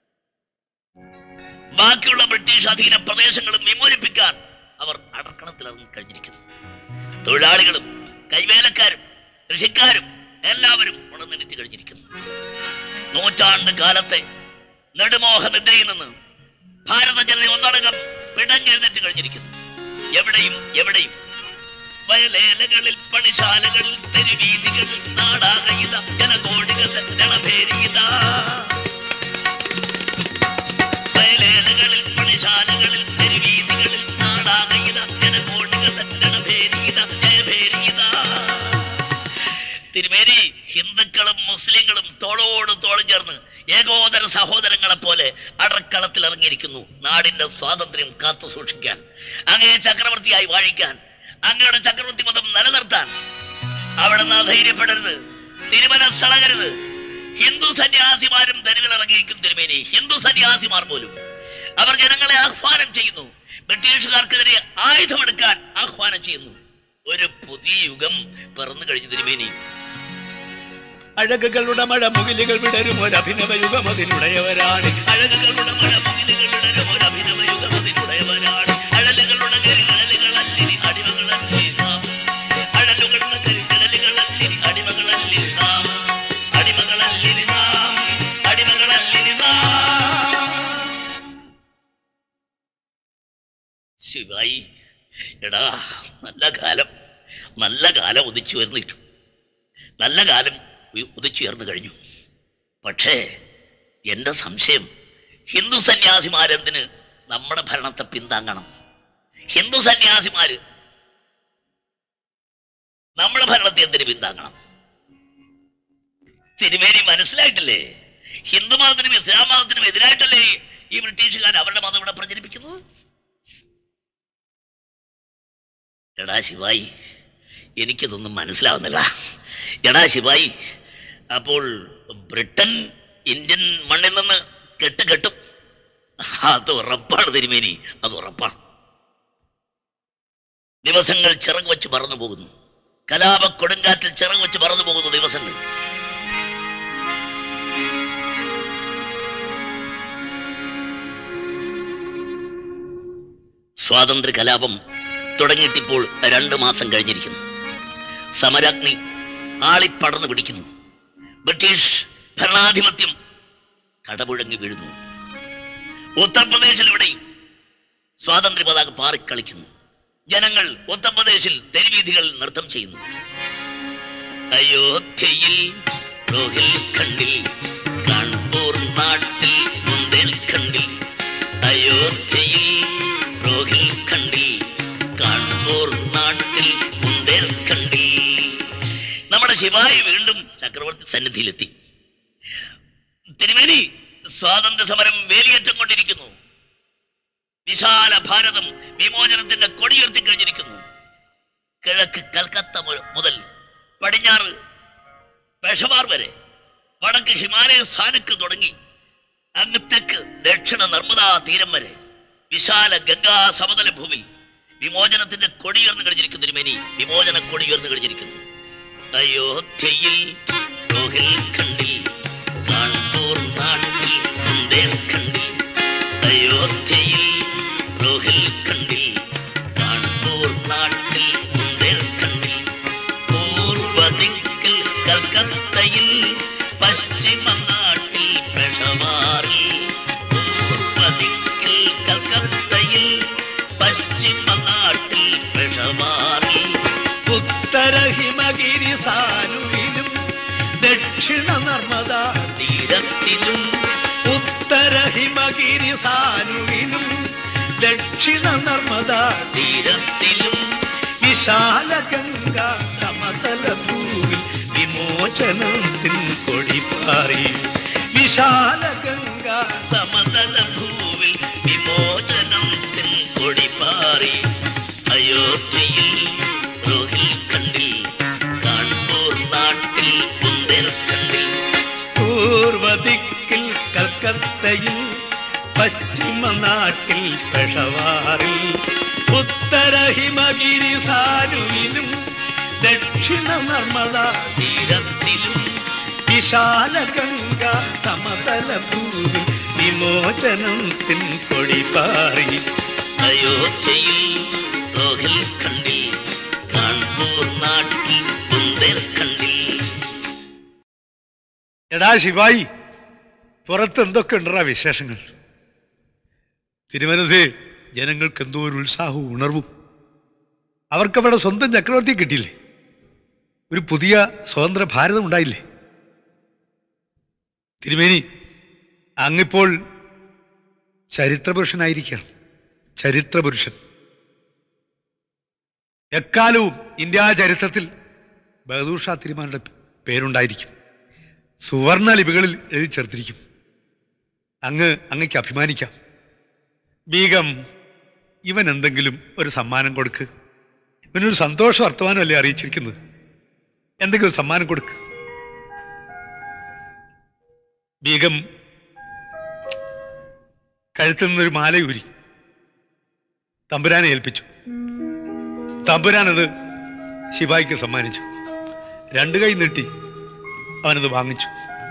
ബാക്കിയുള്ള ബ്രിട്ടീഷ് അധീന പ്രദേശങ്ങളും വിമോചിപ്പിക്കാൻ അവർ അടർക്കണത്തിൽ ഇറങ്ങി കഴിഞ്ഞിരിക്കുന്നു തൊഴിലാളികളും കൈവേലക്കാരും കൃഷിക്കാരും എല്ലാവരും ഉണർന്നെടുത്ത് കഴിഞ്ഞിരിക്കുന്നു നൂറ്റാണ്ട് കാലത്തെ നെടുമോഹ നിദ്രയിൽ നിന്ന് ഭാരത ജനത ഒന്നടങ്കം പിടഞ്ഞെഴുന്നേറ്റ് കഴിഞ്ഞിരിക്കുന്നു എവിടെയും എവിടെയും വയലേലകളിൽ പണിശാലകളിൽ തെരുവീതികളിൽ നാടാകയിത ജനകോടികൾ രണഭേരിയിത വയലേലകളിൽ പണിശാലകളിൽ തെരുവീതികളിൽ നാടാകയിത ജനകോടികൾ രണഭേരിയിത ജയഭേരിയിത തിരുമേനി ഹിന്ദുക്കളും മുസ്ലിങ്ങളും തോളോട് തോളും ചേർന്ന് ഏകോദര സഹോദരങ്ങളെ പോലെ അടർക്കളത്തിൽ ഇറങ്ങിയിരിക്കുന്നു നാടിന്റെ സ്വാതന്ത്ര്യം കാത്തു സൂക്ഷിക്കാൻ അങ്ങയെ ചക്രവർത്തിയായി വാഴിക്കാൻ അങ്ങയുടെ ചക്രവർത്തി മതം നിലനിർത്താൻ അവിടെ നിന്ന് ധൈര്യപ്പെടരുത് തിരുമനസ്സളകരുത് ഹിന്ദു സന്യാസിമാരും തെരുവിലിറങ്ങിയിരിക്കും തിരുമേനി ഹിന്ദു സന്യാസിമാർ പോലും അവർ ജനങ്ങളെ ആഹ്വാനം ചെയ്യുന്നു ബ്രിട്ടീഷുകാർക്കെതിരെ ആയുധമെടുക്കാൻ ആഹ്വാനം ചെയ്യുന്നു ഒരു പുതിയ യുഗം പിറന്നു കഴിഞ്ഞു തിരുമേനി അഴകുകളുടെ മഴ മുകിലുകൾ വിടരും ഒരു അഭിനവ യുഗം അതിനുടയവരാണ് അഴകുകളുടെ മഴ മുകിലുകളുടെ ഒരു അഭിനവ യുഗം അതിനുടയവരാണ് അഴലുകളുടെ കരികടലുകളല്ലിനി അടിമകളല്ലി നാം അഴലുകളുടെ കരികടലുകളല്ലിനി അടിമകളല്ലി നാം അടിമകളല്ലിനി നാം അടിമകളല്ലിനി നാം ശിവായി എടാ നല്ല കാലം നല്ല കാലം ഉദിച്ചു വരുന്നു നല്ല കാലം ഉ- ഉദിച്ചുയർന്നു കഴിഞ്ഞു പക്ഷേ എൻ്റെ സംശയം ഹിന്ദു സന്യാസിമാരെന്തിന് നമ്മുടെ ഭരണത്തെ പിന്താങ്ങണം ഹിന്ദു സന്യാസിമാര് നമ്മുടെ ഭരണത്തെ എന്തിന് പിന്താങ്ങണം തിരുമേനി മനസ്സിലായിട്ടില്ലേ ഹിന്ദു മതത്തിനും ഇസ്ലാം മതത്തിനും എതിരായിട്ടല്ലേ ഈ ബ്രിട്ടീഷുകാർ അവരുടെ മതം ഇവിടെ പ്രചരിപ്പിക്കുന്നത് എടാ ശിവായി എനിക്കിതൊന്നും മനസ്സിലാവുന്നില്ല എടാ ശിവായി അപ്പോൾ ബ്രിട്ടൻ ഇന്ത്യൻ മണ്ണിൽ നിന്ന് കെട്ട് കെട്ടും അത് ഉറപ്പാണ് തിരുമേനി അത് ഉറപ്പാണ് ദിവസങ്ങൾ ചിറക് വെച്ച് പറന്നു പോകുന്നു കലാപ കൊടുങ്കാറ്റിൽ ചിറക് വെച്ച് പറന്നു പോകുന്നു ദിവസങ്ങൾ സ്വാതന്ത്ര്യ കലാപം തുടങ്ങിയിട്ടിപ്പോൾ രണ്ടു മാസം കഴിഞ്ഞിരിക്കുന്നു സമരാഗ്നി ആളിപ്പടർന്നു പിടിക്കുന്നു ബ്രിട്ടീഷ് ഭരണാധിപത്യം കടപുഴങ്ങി വീഴുന്നു ഉത്തർപ്രദേശിൽ ഇവിടെയും സ്വാതന്ത്ര്യ പതാക പാറിക്കളിക്കുന്നു ജനങ്ങൾ ഉത്തർപ്രദേശിൽ തെരുവീഥികൾ നൃത്തം ചെയ്യുന്നു അയോധ്യയിൽ രോഹിൽഖണ്ഡിൽ കാൺപൂർ നാട്ടിൽ ബുന്ദേൽഖണ്ഡിൽ അയോധ്യയിൽ രോഹിൽഖണ്ഡിൽ കാൺപൂർ നാട്ടിൽ ബുന്ദേൽഖണ്ഡിൽ നമ്മുടെ ശിവായി വീണ്ടും ചക്രവർത്തി സന്നിധിയിലെത്തി തിരുമേനി സ്വാതന്ത്ര്യ സമരം വേലിയേറ്റം കൊണ്ടിരിക്കുന്നു വിശാല ഭാരതം വിമോചനത്തിന്റെ കൊടിയുയർത്തി കഴിഞ്ഞിരിക്കുന്നു കിഴക്ക് കൽക്കത്ത മു- മുതൽ പടിഞ്ഞാറ് പെഷവാർ വരെ വടക്ക് ഹിമാലയ സ്ഥാനക്ക് തുടങ്ങി അങ്ങ് തെക്ക് ദക്ഷിണ നർമ്മദാ തീരം വരെ വിശാല ഗംഗാ സമതല ഭൂമിൽ വിമോചനത്തിന്റെ കൊടിയുയർന്നു കഴിഞ്ഞിരിക്കുന്നു തിരുമേനി വിമോചന കൊടിയുയർന്നു കഴിഞ്ഞിരിക്കുന്നു അയോധ്യയിൽ രോഹിൽഖണ്ഡിൽ കാൺപൂർ നാട്ടിൽ ബുന്ദേൽഖണ്ഡിൽ അയോധ്യയിൽ രോഹിൽഖണ്ഡിൽ കാൺപൂർ നാട്ടിൽ ബുന്ദേൽഖണ്ഡിൽ പൂർവദിക്കിൽ കൽക്കത്തയിൽ പശ്ചിമ നാട്ടിൽ പെഷവാറിൽ പൂർവദിക്കിൽ കൽക്കത്തയിൽ പശ്ചിമ നാട്ടിൽ പെഷവാറിൽ ഉത്തര ഹിമഗിരി സാനുവിലും ദക്ഷിണ നർമ്മദ തീരത്തിലും ഉത്തര ഹിമഗിരി സാനുവിലും ദക്ഷിണ നർമ്മദ തീരത്തിലും വിശാല ഗംഗ സമതല ഭൂവിൽ വിമോചനത്തിൻ കൊടിപ്പാറി വിശാല ഗംഗ സമതല ഭൂവിൽ വിമോചനത്തിൻ കൊടിപ്പാറി അയോധ്യയിൽ രോഹിൽഖണ്ഡിൽ കാൺപൂർ നാട്ടിൽ ബുന്ദേൽഖണ്ഡിൽ പൂർവദിക്കിൽ കൽക്കത്തയിൽ പശ്ചിമ നാട്ടിൽ പെഷവാറിൽ ഉത്തര ഹിമഗിരി സാനുവിലും ദക്ഷിണ നർമ്മദ തീരത്തിലും വിശാല ഗംഗ സമതല ഭൂവിൽ വിമോചനത്തിൻ കൊടിപ്പാറി അയോധ്യയിൽ രോഹിൽഖണ്ഡിൽ കാൺപൂർ നാട്ടിൽ ബുന്ദേൽഖണ്ഡിൽ എടാ ശിവായി പുറത്ത് എന്തൊക്കെ ഉണ്ടറാ വിശേഷങ്ങൾ തിരുമനസ് ജനങ്ങൾക്ക് എന്തോ ഒരു ഉത്സാഹവും ഉണർവും അവർക്കവിടെ സ്വന്തം ചക്രവർത്തി കിട്ടിയില്ലേ ഒരു പുതിയ സ്വതന്ത്ര ഭാരതം ഉണ്ടായില്ലേ തിരുമേനി അങ്ങിപ്പോൾ ചരിത്രപുരുഷനായിരിക്കണം ചരിത്രപുരുഷൻ എക്കാലവും ഇന്ത്യാ ചരിത്രത്തിൽ ബഹദൂർ ഷാ തിരുമാരുടെ പേരുണ്ടായിരിക്കും സുവർണ ലിപികളിൽ എഴുതി ചേർത്തിരിക്കും അങ്ങ് അങ്ങയ്ക്ക് അഭിമാനിക്കാം ബീഗം ഇവൻ എന്തെങ്കിലും ഒരു സമ്മാനം കൊടുക്ക് ഇവനൊരു സന്തോഷ വർത്തമാനമല്ലേ അറിയിച്ചിരിക്കുന്നത് എന്തെങ്കിലും സമ്മാനം കൊടുക്ക് ബീഗം കഴുത്തിൽ നിന്നൊരു മാല ഊരി തമ്പുരാനെ ഏൽപ്പിച്ചു തമ്പുരാനത് ശിവായിക്ക് സമ്മാനിച്ചു രണ്ടു കൈ നീട്ടി അവനത് വാങ്ങിച്ചു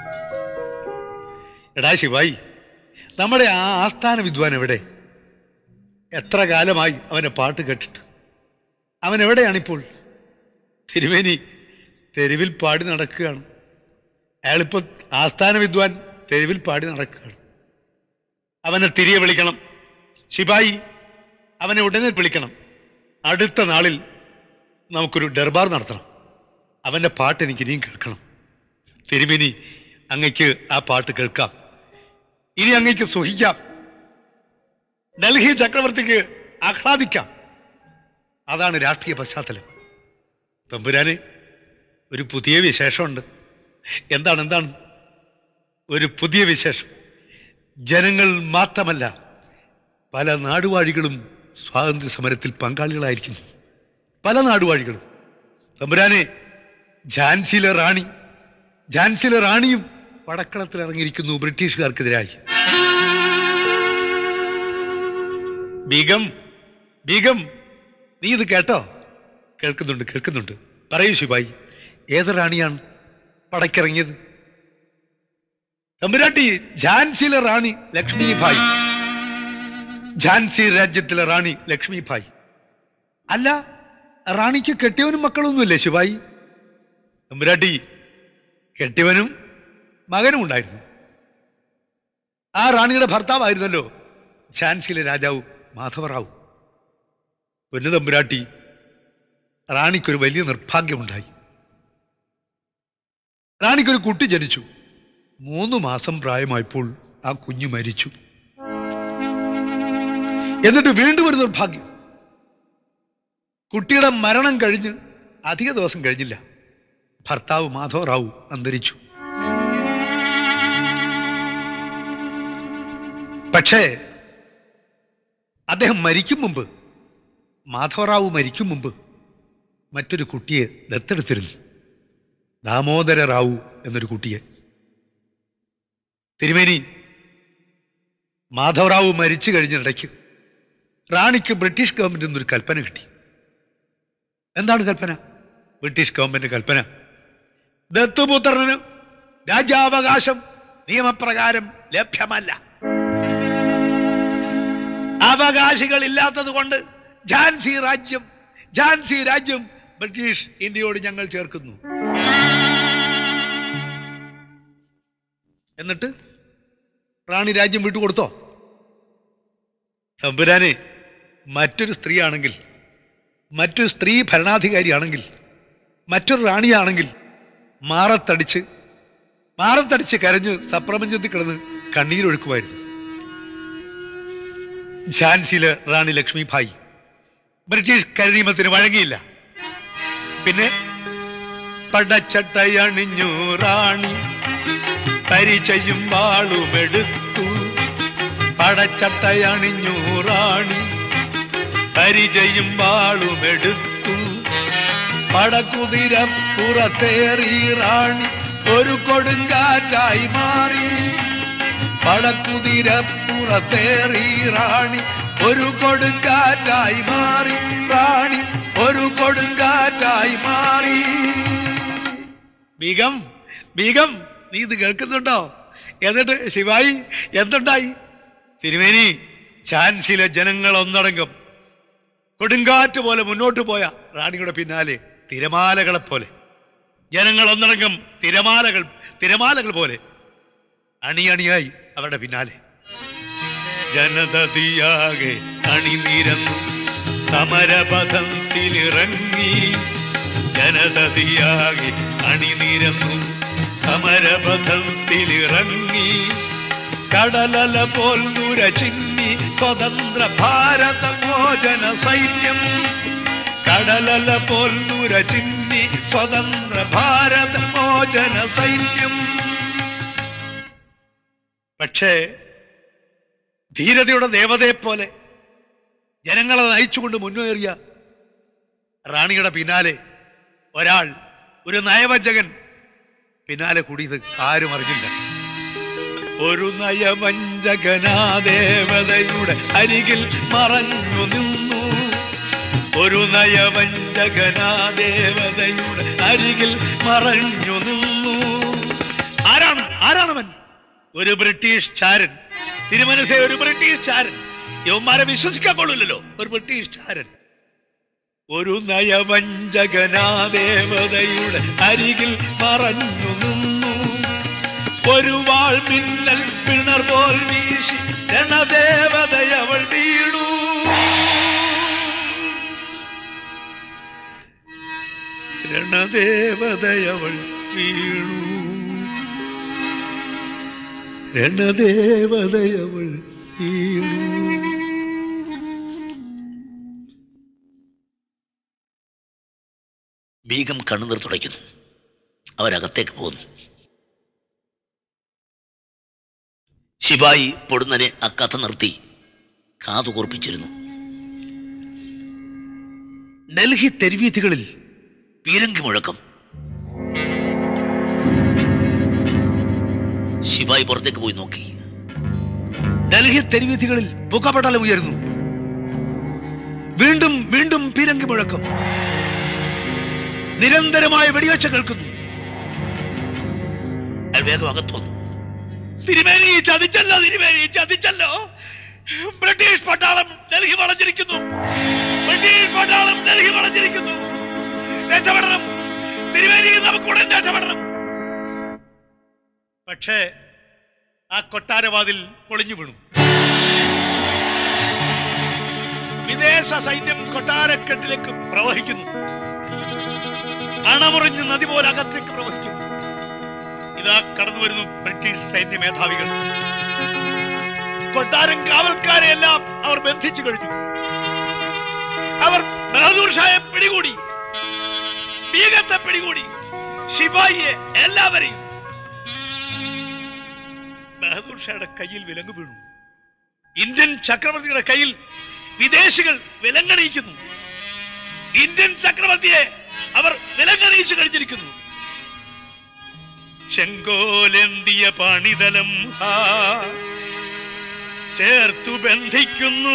എടാ ശിവായി നമ്മുടെ ആ ആസ്ഥാന വിദ്വാൻ എവിടെ എത്ര കാലമായി അവനെ പാട്ട് കേട്ടിട്ട് അവൻ എവിടെയാണിപ്പോൾ തിരുമേനി തെരുവിൽ പാടി നടക്കുകയാണ് അയാളിപ്പോൾ ആസ്ഥാന വിദ്വാൻ തെരുവിൽ പാടി നടക്കുകയാണ് അവനെ തിരികെ വിളിക്കണം ശിപായി അവനെ ഉടനെ വിളിക്കണം അടുത്ത നാളിൽ നമുക്കൊരു ദർബാർ നടത്തണം അവൻ്റെ പാട്ട് എനിക്ക് ഇനിയും കേൾക്കണം തിരുമേനി അങ്ങയ്ക്ക് ആ പാട്ട് കേൾക്കാം ഇനി അങ്ങയ്ക്ക് സുഖിക്കാം ഡൽഹി ചക്രവർത്തിക്ക് ആഹ്ലാദിക്കാം അതാണ് രാഷ്ട്രീയ പശ്ചാത്തലം തമ്പുരാന് ഒരു പുതിയ വിശേഷമുണ്ട് എന്താണ് എന്താണ് ഒരു പുതിയ വിശേഷം ജനങ്ങൾ മാത്രമല്ല പല നാടുവാഴികളും സ്വാതന്ത്ര്യ സമരത്തിൽ പങ്കാളികളായിരിക്കുന്നു പല നാടുവാഴികളും തമ്പുരാനെ ഝാൻസിയിലെ റാണി ഝാൻസിയിലെ റാണിയും പടക്കളത്തിൽ ഇറങ്ങിയിരിക്കുന്നു ബ്രിട്ടീഷുകാർക്കെതിരായി ബീഗം ബീഗം നീ ഇത് കേട്ടോ കേൾക്കുന്നുണ്ട് കേൾക്കുന്നുണ്ട് പറയൂ ശിവായി ഏത് റാണിയാണ് പടക്കിറങ്ങിയത് തമ്പുരാട്ടി ഝാൻസിയിലെ റാണി ലക്ഷ്മിഭായ് ഝാൻസി രാജ്യത്തിലെ റാണി ലക്ഷ്മിഭായ് അല്ല റാണിക്ക് കെട്ടിയവനും മക്കളൊന്നുമില്ലേ ശിവായി തമ്പുരാട്ടി കെട്ടിയവനും മകനും ഉണ്ടായിരുന്നു ആ റാണിയുടെ ഭർത്താവായിരുന്നല്ലോ ഝാൻസിയിലെ രാജാവ് മാധവറാവു പൊന്നു തമ്പുരാട്ടി റാണിക്കൊരു വലിയ നിർഭാഗ്യമുണ്ടായി റാണിക്കൊരു കുട്ടി ജനിച്ചു മൂന്ന് മാസം പ്രായമായപ്പോൾ ആ കുഞ്ഞു മരിച്ചു എന്നിട്ട് വീണ്ടും ഒരു നിർഭാഗ്യം കുട്ടിയുടെ മരണം കഴിഞ്ഞ് അധിക ദിവസം കഴിഞ്ഞില്ല ഭർത്താവ് മാധവറാവു അന്തരിച്ചു പക്ഷേ അദ്ദേഹം മരിക്കും മുമ്പ് മാധവറാവു മരിക്കും മുമ്പ് മറ്റൊരു കുട്ടിയെ ദത്തെടുത്തിരുന്നു ദാമോദര റാവു എന്നൊരു കുട്ടിയെ തിരുമേനി മാധവറാവു മരിച്ചു കഴിഞ്ഞിടയ്ക്ക് റാണിക്ക് ബ്രിട്ടീഷ് ഗവൺമെന്റിൽ നിന്നൊരു കൽപ്പന കിട്ടി എന്താണ് കൽപ്പന ബ്രിട്ടീഷ് ഗവൺമെന്റ് കൽപ്പന ദത്തുപുത്രന് രാജ്യാവകാശം നിയമപ്രകാരം ലഭ്യമല്ല അവകാശികൾ ഇല്ലാത്തത് കൊണ്ട് ഝാൻസി രാജ്യം ഝാൻസി രാജ്യം ബ്രിട്ടീഷ് ഇന്ത്യയോട് ഞങ്ങൾ ചേർക്കുന്നു എന്നിട്ട് റാണി രാജ്യം വിട്ടുകൊടുത്തോ തമ്പുരാനെ മറ്റൊരു സ്ത്രീയാണെങ്കിൽ മറ്റൊരു സ്ത്രീ ഭരണാധികാരിയാണെങ്കിൽ മറ്റൊരു റാണിയാണെങ്കിൽ മാറത്തടിച്ച് മാറത്തടിച്ച് കരഞ്ഞ് സപ്രപഞ്ചത്തിൽ കിടന്ന് കണ്ണീരൊഴുക്കുമായിരുന്നു ഝാൻസിയിലെ റാണി ലക്ഷ്മിഭായി ബ്രിട്ടീഷ് കരിനിയമത്തിന് വഴങ്ങിയില്ല പിന്നെ പടച്ചട്ടയണിഞ്ഞു റാണി പരിചയും വാളുമെടുത്തു പടച്ചട്ടയണിഞ്ഞു റാണി പരിചയും വാളുമെടുത്തു പടക്കുതിര പുറത്തേറി റാണി ഒരു കൊടുങ്കാറ്റായി മാറി പടക്കുതിര പുറത്തേറി റാണി ഒരു കൊടുങ്കാറ്റായി മാറി റാണി ഒരു കൊടുങ്കാറ്റായി മാറി ബീഗം ബീഗം നീ ഇത് കേൾക്കുന്നുണ്ടോ എന്നിട്ട് ശിവായി എന്തുണ്ടായി തിരുമേനി ഝാൻസിയിലെ ജനങ്ങൾ ഒന്നടങ്കം കൊടുങ്കാറ്റ് പോലെ മുന്നോട്ട് പോയ റാണിയുടെ പിന്നാലെ തിരമാലകളെ പോലെ ജനങ്ങൾ ഒന്നടങ്കം തിരമാലകൾ തിരമാലകൾ പോലെ അണിയണിയായി അവരുടെ പിന്നാലെ ജനതതിയാകെ അണിനിരന്നു സമരപഥത്തിലിറങ്ങി ജനതതിയാകെ അണിനിരന്നു സമരപഥത്തിലിറങ്ങി കടലല പോൽ ദൂര ചിന്നി സ്വതന്ത്ര ഭാരത മോചന സൈന്യം കടലല പോൽ ദൂര ചിന്നി സ്വതന്ത്ര ഭാരത മോചന സൈന്യം പക്ഷേ ധീരതയുടെ ദേവതയെ പോലെ ജനങ്ങളെ നയിച്ചുകൊണ്ട് മുന്നേറിയ റാണിയുടെ പിന്നാലെ ഒരാൾ ഒരു നയവഞ്ചകൻ പിന്നാലെ കൂടിയത് ആരും അറിഞ്ഞില്ല ഒരു നയവഞ്ചകനാ ദേവതയുടെ അരികിൽ മറഞ്ഞു നിന്നു ഒരു നയവഞ്ചകനാ ദേവതയുടെ അരികിൽ മറഞ്ഞു നിന്നു ആരാണ് ആരാണവൻ ഒരു ബ്രിട്ടീഷ് ചാരൻ തിരുമനസെ ഒരു ബ്രിട്ടീഷ് ചാരൻ യവന്മാരെ വിശ്വസിക്കാൻ കൊള്ളില്ലല്ലോ ഒരു ബ്രിട്ടീഷ് ചാരൻ ഒരു നയവഞ്ചകനാ ദേവതയുടെ അരികിൽ മറഞ്ഞു നിന്നു ഒരു വാൾ മിന്നൽ പിണർ പോൽ വീശി രണദേവതയവൾ വീണു രണദേവതയവൾ വീണു രണദേവതയവൾ വീണു ബീഗം കണ്ണുനീർ തുടയ്ക്കുന്നു അവരകത്തേക്ക് പോകുന്നു ശിപായി പൊടുന്നനെ ആ കഥ നിർത്തി കാതു കൂർപ്പിച്ചിരുന്നു ഡൽഹി തെരുവീഥികളിൽ പീരങ്കി മുഴക്കം ശിവായി പുറത്തേക്ക് പോയി നോക്കി ഡൽഹി തെരുവീഥികളിൽ പുകപടലം ഉയരുന്നു വീണ്ടും വീണ്ടും പീരങ്കി മുഴക്കം നിരന്തരമായ വെടിവെച്ച കേൾക്കുന്നു അയാൾ വേഗം അകത്തു വന്നു തിരുമേനി ചതിച്ചല്ലോ തിരുമേനി ചതിച്ചല്ലോ ബ്രിട്ടീഷ് പട്ടാളം ഡൽഹി വളഞ്ഞിരിക്കുന്നു ബ്രിട്ടീഷ് പട്ടാളം ഡൽഹി വളഞ്ഞിരിക്കുന്നു രക്ഷപ്പെടണം തിരുമേനി നമുക്ക് ഉടൻ രക്ഷപ്പെടണം പക്ഷേ ആ കൊട്ടാരവാതിൽ പൊളിഞ്ഞു വീണു വിദേശ സൈന്യം കൊട്ടാരക്കെട്ടിലേക്ക് പ്രവഹിക്കുന്നു അണമുറിഞ്ഞ് നദി പോലെ അകത്തേക്ക് പ്രവഹിക്കുന്നു ഇതാ കടന്നു വരുന്നു ബ്രിട്ടീഷ് സൈന്യ മേധാവികൾ കൊട്ടാരം കാവൽക്കാരെ എല്ലാം അവർ ബന്ധിച്ചു കഴിഞ്ഞു അവർ ബഹദൂർ ഷായെ പിടികൂടി ബീഗത്തെ പിടികൂടി ശിപായിയെ എല്ലാവരെയും ബഹദൂർ ഷായുടെ കയ്യിൽ വിലങ്ങ് വീണു ഇന്ത്യൻ ചക്രവർത്തിയുടെ കയ്യിൽ വിദേശികൾ വിലങ്ങണിയിക്കുന്നു ഇന്ത്യൻ ചക്രവർത്തിയെ അവർ വിലങ്ങണിയിച്ചു കഴിഞ്ഞിരിക്കുന്നു ചെങ്കോലെന്തിയ പണിതലം ഹാ ചേർത്തു ബന്ധിക്കുന്നു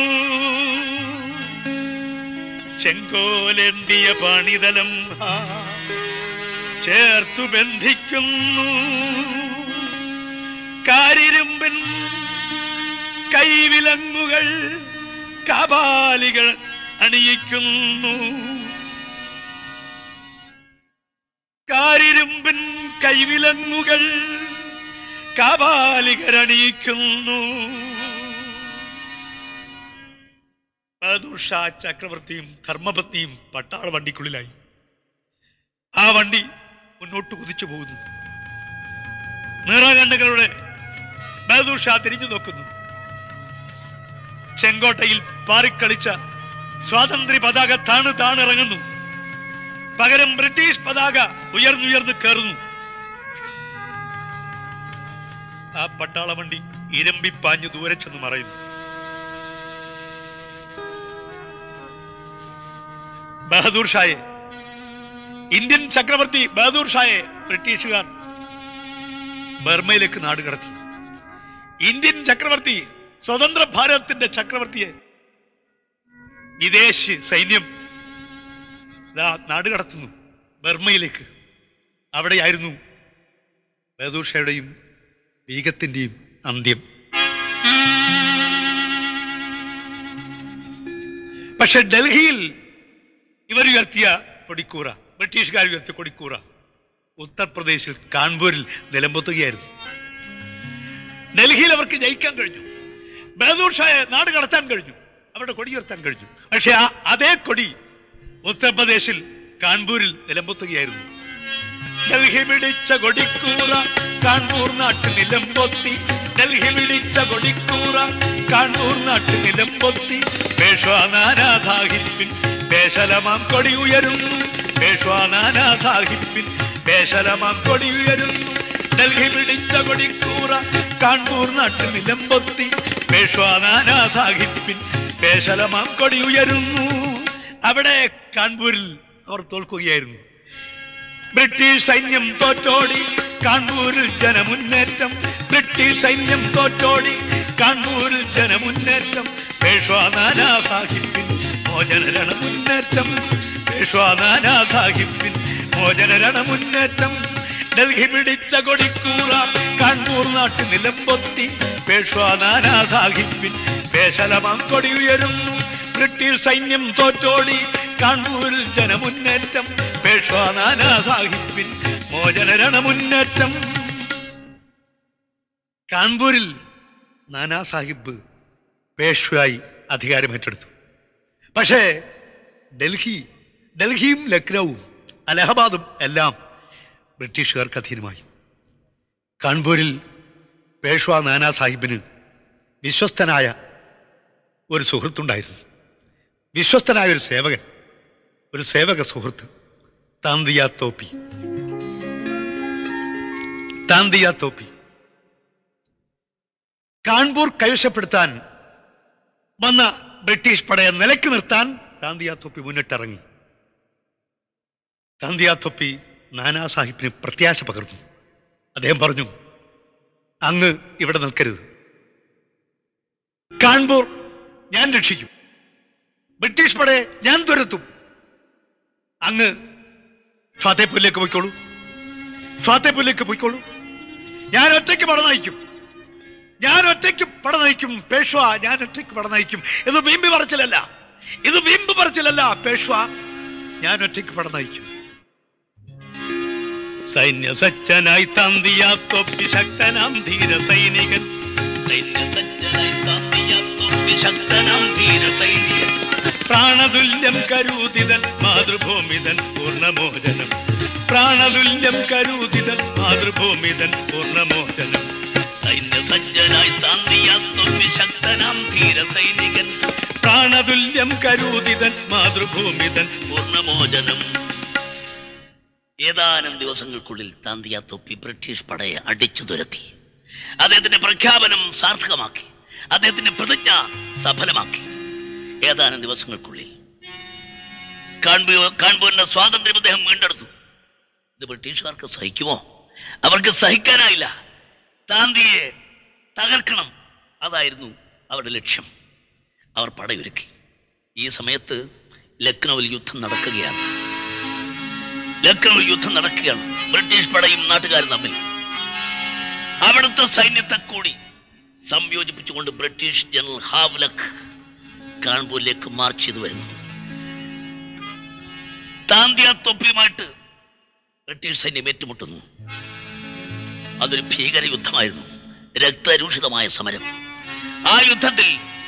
ചെങ്കോലെന്തിയ പണിതലം ഹാ ചേർത്തു ബന്ധിക്കുന്നു കാരിരുമ്പിൻ കൈവിലങ്ങുകൾ കപാലികൾ അണിയിക്കുന്നു കാരിരുമ്പിൻ കൈവിലങ്ങുകൾ കപാലികരണിയിക്കുന്നു ബഹദൂർ ഷാ ചക്രവർത്തിയും ധർമ്മപത്നിയും പട്ടാള വണ്ടിക്കുള്ളിലായി ആ വണ്ടി മുന്നോട്ട് കുതിച്ചു പോകുന്നു നിറകണ്ണുകളുടെ ബഹദൂർ ഷാ തിരിഞ്ഞു നോക്കുന്നു ചെങ്കോട്ടയിൽ പാറിക്കളിച്ച സ്വാതന്ത്ര്യ പതാക താണ് താണിറങ്ങുന്നു പകരം ബ്രിട്ടീഷ് പതാക ഉയർന്നുയർന്ന് കയറുന്നു ആ പട്ടാള വണ്ടി ഇരമ്പിപ്പാഞ്ഞു ദൂരെ ചെന്ന് മറയുന്നു ബഹദൂർ ഷായെ ഇന്ത്യൻ ചക്രവർത്തി ബഹദൂർ ഷായെ ബ്രിട്ടീഷുകാർ ബർമയിലേക്ക് നാട് കടത്തി ഇന്ത്യൻ ചക്രവർത്തി സ്വതന്ത്ര ഭാരതത്തിന്റെ ചക്രവർത്തിയെ വിദേശി സൈന്യം ദാ നാട് കടത്തുന്നു ബർമയിലേക്ക് അവിടെയായിരുന്നു ബഹദൂർ ഷായുടെയും ബീഗത്തിന്റെയും അന്ത്യം പക്ഷെ ഡൽഹിയിൽ ഇവർ ഉയർത്തിയ കൊടിക്കൂറ ബ്രിട്ടീഷുകാർ ഉയർത്തിയ കൊടിക്കൂറ ഉത്തർപ്രദേശിൽ കാൺപൂരിൽ നിലമ്പൊത്തുകയായിരുന്നു ഡൽഹിയിൽ അവർക്ക് ജയിക്കാൻ കഴിഞ്ഞു ബഹദൂർ ഷായെ നാട് കടത്താൻ കഴിഞ്ഞു അവരുടെ കൊടി ഉയർത്താൻ കഴിഞ്ഞു പക്ഷെ ആ അതേ കൊടി ഉത്തർപ്രദേശിൽ കാൺപൂരിൽ നിലമ്പൊത്തുകയായിരുന്നു ഡൽഹി പിടിച്ച കൊടിക്കൂറ കാൺപൂർ നാട്ടിൽ നിലമ്പൊത്തി ഡൽഹി പിടിച്ച കൊടിക്കൂറ കാൺപൂർ നാട്ടിൽ നിലമ്പൊത്തി പേഷ്വാനാനാഥാഹിപ്പിൻ പേശലമാം കൊടി ഉയരുന്നു പേഷ്വാനാനാഥാഹിപ്പിൻ പേശലമാം കൊടി ഉയരുന്നു ഡൽഹി പിടിച്ച കൊടിക്കൂറ കാൺപൂർ നാട്ടിൽ നിലമ്പൊത്തി പേഷ്വാനാനാഥാഹിപ്പിൻ പേശലമാം കൊടി ഉയരുന്നു അവിടെ കാൺപൂരിൽ അവർ തോൽക്കുകയായിരുന്നു ബ്രിട്ടീഷ് സൈന്യം തോറ്റോടി കാൺപൂരിൽ ജനമുന്നേറ്റം ബ്രിട്ടീഷ് സൈന്യം തോറ്റോടി കാൺപൂരിൽ ജനമുന്നേറ്റം പേഷ്വാനാനാ സാഹിബിൻ മോചനരണ മുന്നേറ്റം പേഷ്വാനാനാ സാഹിബിൻ മോചനരണ മുന്നേറ്റം ഡൽഹി പിടിച്ച കൊടിക്കൂറ കാൺപൂർ നാട്ടിൽ നിലമ്പൊത്തി പേഷ്വാനാനാ സാഹിബിൻ പേശലമാം കൊടി ഉയരുന്നു ബ്രിട്ടീഷ് സൈന്യം തോറ്റോടി കാൺപൂരിൽ ജനമുന്നേറ്റം പേഷ്വാ നാനാ സാഹിബിൻ മോചനരണ മുന്നേറ്റം കാൺപൂരിൽ നാനാ സാഹിബ് പേഷ്വായി അധികാരമേറ്റെടുത്തു പക്ഷേ ഡൽഹി ഡൽഹിയും ലക്നൌവും അലഹബാദും എല്ലാം ബ്രിട്ടീഷുകാർക്ക് അധീനമായി കാൺപൂരിൽ പേഷ്വാ നാനാ സാഹിബിന് വിശ്വസ്തനായ ഒരു സുഹൃത്തുണ്ടായിരുന്നു വിശ്വസ്തനായ ഒരു സേവകൻ ഒരു സേവക സുഹൃത്ത് താന്തിയ തോപ്പി താന്തിയ തോപ്പി കാൺപൂർ കൈവശപ്പെടുത്താൻ വന്ന ബ്രിട്ടീഷ് പടയെ നിലയ്ക്ക് നിർത്താൻ താന്തിയാ തൊപ്പി മുന്നിട്ടിറങ്ങി താന്തിയാ തൊപ്പി നാനാ സാഹിബിന് പ്രത്യാശ പകർന്നു അദ്ദേഹം പറഞ്ഞു അങ്ങ് ഇവിടെ നിൽക്കരുത് കാൺപൂർ ഞാൻ രക്ഷിക്കും ബ്രിട്ടീഷ് പടയെ ഞാൻ തുരത്തും അങ്ങ് ഫത്തേപൂരിലേക്ക് പോയിക്കോളൂ ഫത്തേപൂരിലേക്ക് പോയിക്കോളൂ ഞാൻ ഒറ്റയ്ക്ക് പട നയിക്കും ഞാൻ ഒറ്റയ്ക്ക് പട നയിക്കും പേഷ്വ ഞാൻ ഒറ്റയ്ക്ക് പട നയിക്കും ഇത് വീമ്പ് പറച്ചിലല്ല ഇത് വീമ്പ് പറച്ചിലല്ല പേഷ്വ ഞാൻ ഒറ്റയ്ക്ക് പട നയിക്കും സൈന്യ സജ്ജനായി തന്തിയ തൊപ്പി ശക്തനാം ധീര സൈനികൻ സൈന്യസജ്ജനായി താന്തിയ തൊപ്പി ശക്തനാം ധീര സൈനികൻ പ്രാണതുല്യം കരൂതിതൻ മാതൃഭൂമിതൻ പൂർണ്ണമോചനം പ്രാണതുല്യം കരൂതിതൻ മാതൃഭൂമിതൻ പൂർണ്ണമോചനം സൈന്യസജ്ജനായി താന്തിയ തൊപ്പി ശക്തനാം ധീര സൈനികൻ പ്രാണതുല്യം കരൂതിതൻ മാതൃഭൂമിതൻ പൂർണ്ണമോചനം ഏതാനും ദിവസങ്ങൾക്കുള്ളിൽ താന്തിയ തൊപ്പി ബ്രിട്ടീഷ് പടയെ അടിച്ചു തുരത്തി അദ്ദേഹത്തിന്റെ പ്രഖ്യാപനം സാർത്ഥകമാക്കി അദ്ദേഹത്തിന്റെ പ്രതിജ്ഞ സഫലമാക്കി ഏതാനും ദിവസങ്ങൾക്കുള്ളിൽ കാൺപൂർ കാൺപൂരിന്റെ സ്വാതന്ത്ര്യം അദ്ദേഹം വീണ്ടെടുത്തു ഇത് ബ്രിട്ടീഷുകാർക്ക് സഹിക്കുമോ അവർക്ക് സഹിക്കാനായില്ല താന്തിയെ തകർക്കണം അതായിരുന്നു അവരുടെ ലക്ഷ്യം അവർ പടയൊരുക്കി ഈ സമയത്ത് ലക്നൌവിൽ യുദ്ധം നടക്കുകയാണ് ലക്നൌവിൽ യുദ്ധം നടക്കുകയാണ് ബ്രിട്ടീഷ് പടയും നാട്ടുകാരും തമ്മിൽ അവിടുത്തെ സൈന്യത്തെ കൂടി സംയോജിപ്പിച്ചുകൊണ്ട് ബ്രിട്ടീഷ് ജനറൽ ഹാവ്ലക്ക് കാൺപൂരിലേക്ക് മാർച്ച് ചെയ്തു വരുന്നു താന്തിയ തൊപ്പിയുമായിട്ട് ബ്രിട്ടീഷ് സൈന്യം ഏറ്റുമുട്ടുന്നു അതൊരു ഭീകര യുദ്ധമായിരുന്നു രക്തരൂഷിതമായ സമരം ആ യുദ്ധത്തിൽ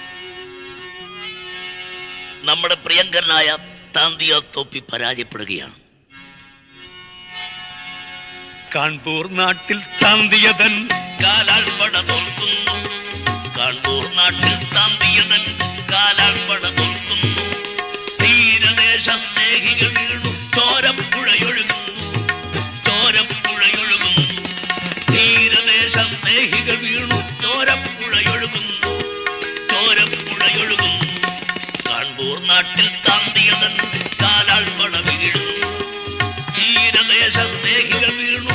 നമ്മുടെ പ്രിയങ്കരനായ താന്തിയ തൊപ്പി പരാജയപ്പെടുകയാണ് കാൺപൂർ നാട്ടിൽ താന്തിയതൻ കാലാൾപട തോൽക്കുന്നു കാൺപൂർ നാട്ടിൽ താന്തിയതൻ കാലാൾപട തോൽക്കുന്നു തീരദേശ സ്നേഹികൾ വീണു ചോരപ്പുഴയൊഴുകുന്നു ചോരപ്പുഴയൊഴുകുന്നു തീരദേശ സ്നേഹികൾ വീണു ചോരപ്പുഴയൊഴുകുന്നു ചോരപ്പുഴയൊഴുകുന്നു കാൺപൂർ നാട്ടിൽ താന്തിയതൻ കാലാൾപട വീഴുന്നു തീരദേശ സ്നേഹികൾ വീണു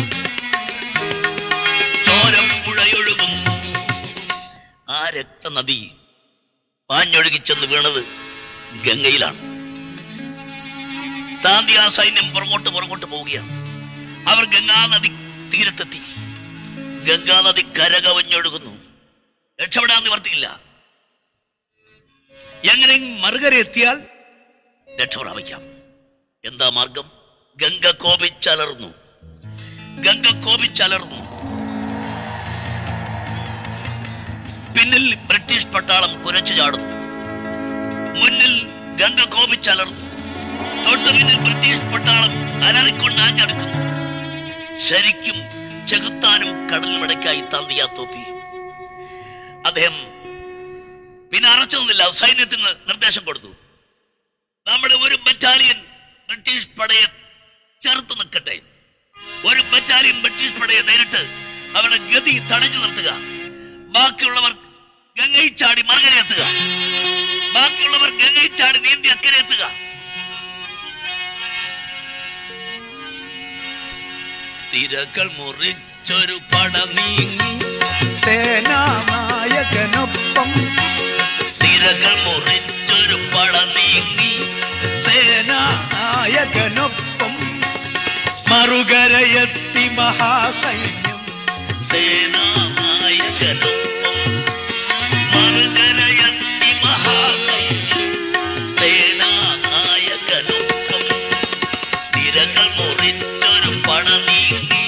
ചോരപ്പുഴയൊഴുകുന്നു ആ രക്തനദി പാഞ്ഞൊഴുകിച്ചെന്ന് വീണത് ഗംഗയിലാണ് താന്തി ആ സൈന്യം പുറകോട്ട് പുറകോട്ട് പോവുകയാണ് അവർ ഗംഗാനദി തീരത്തെത്തി ഗംഗാനദി കരകവഞ്ഞൊഴുകുന്നു രക്ഷപ്പെടാൻ നിവർത്തിയില്ല എങ്ങനെ മറുകര എത്തിയാൽ രക്ഷപ്രാപിക്കാം എന്താ മാർഗം ഗംഗ കോപിച്ചലർന്നു ഗംഗ കോപിച്ചലർന്നു പിന്നിൽ ബ്രിട്ടീഷ് പട്ടാളം കുരച്ചു ചാടുന്നു മുന്നിൽ ഗംഗ കോപിച്ചലർന്നു തൊട്ടു പിന്നിൽ ബ്രിട്ടീഷ് പട്ടാളം അലറിക്കൊണ്ട് ആഞ്ഞടുക്കുന്നു ശരിക്കും ചെകുത്താനും കടലിനിടയ്ക്കായി താന്തിയാ തോപ്പി അദ്ദേഹം പിന്നെ അറച്ചു നിന്നില്ല സൈന്യത്തിന് നിർദ്ദേശം കൊടുത്തു നമ്മുടെ ഒരു ബറ്റാലിയൻ ബ്രിട്ടീഷ് പടയെ ചെറുത്ത് നിൽക്കട്ടെ ഒരു ബറ്റാലിയൻ ബ്രിട്ടീഷ് പടയെ നേരിട്ട് അവരുടെ ഗതി തടഞ്ഞു നിർത്തുക ബാക്കിയുള്ളവർ ഗംഗയിൽ ചാടി മറുകര എത്തുക ബാക്കിയുള്ളവർ ഗംഗയിൽ ചാടി നീന്തി അക്കരെ എത്തുക തിരകൾ മുറിച്ചൊരു പട നീങ്ങി സേനാനായകനൊപ്പം തിരകൾ മുറിച്ചൊരു പട നീങ്ങി സേനാനായകനൊപ്പം മറുകരയെത്തി മഹാസൈന്യം സേനാനായകനൊപ്പം മറുകരയെത്തി മഹാസൈന്യം സേനാനായകനൊപ്പം തിരകൾ മുറിച്ചൊരു പട നീങ്ങി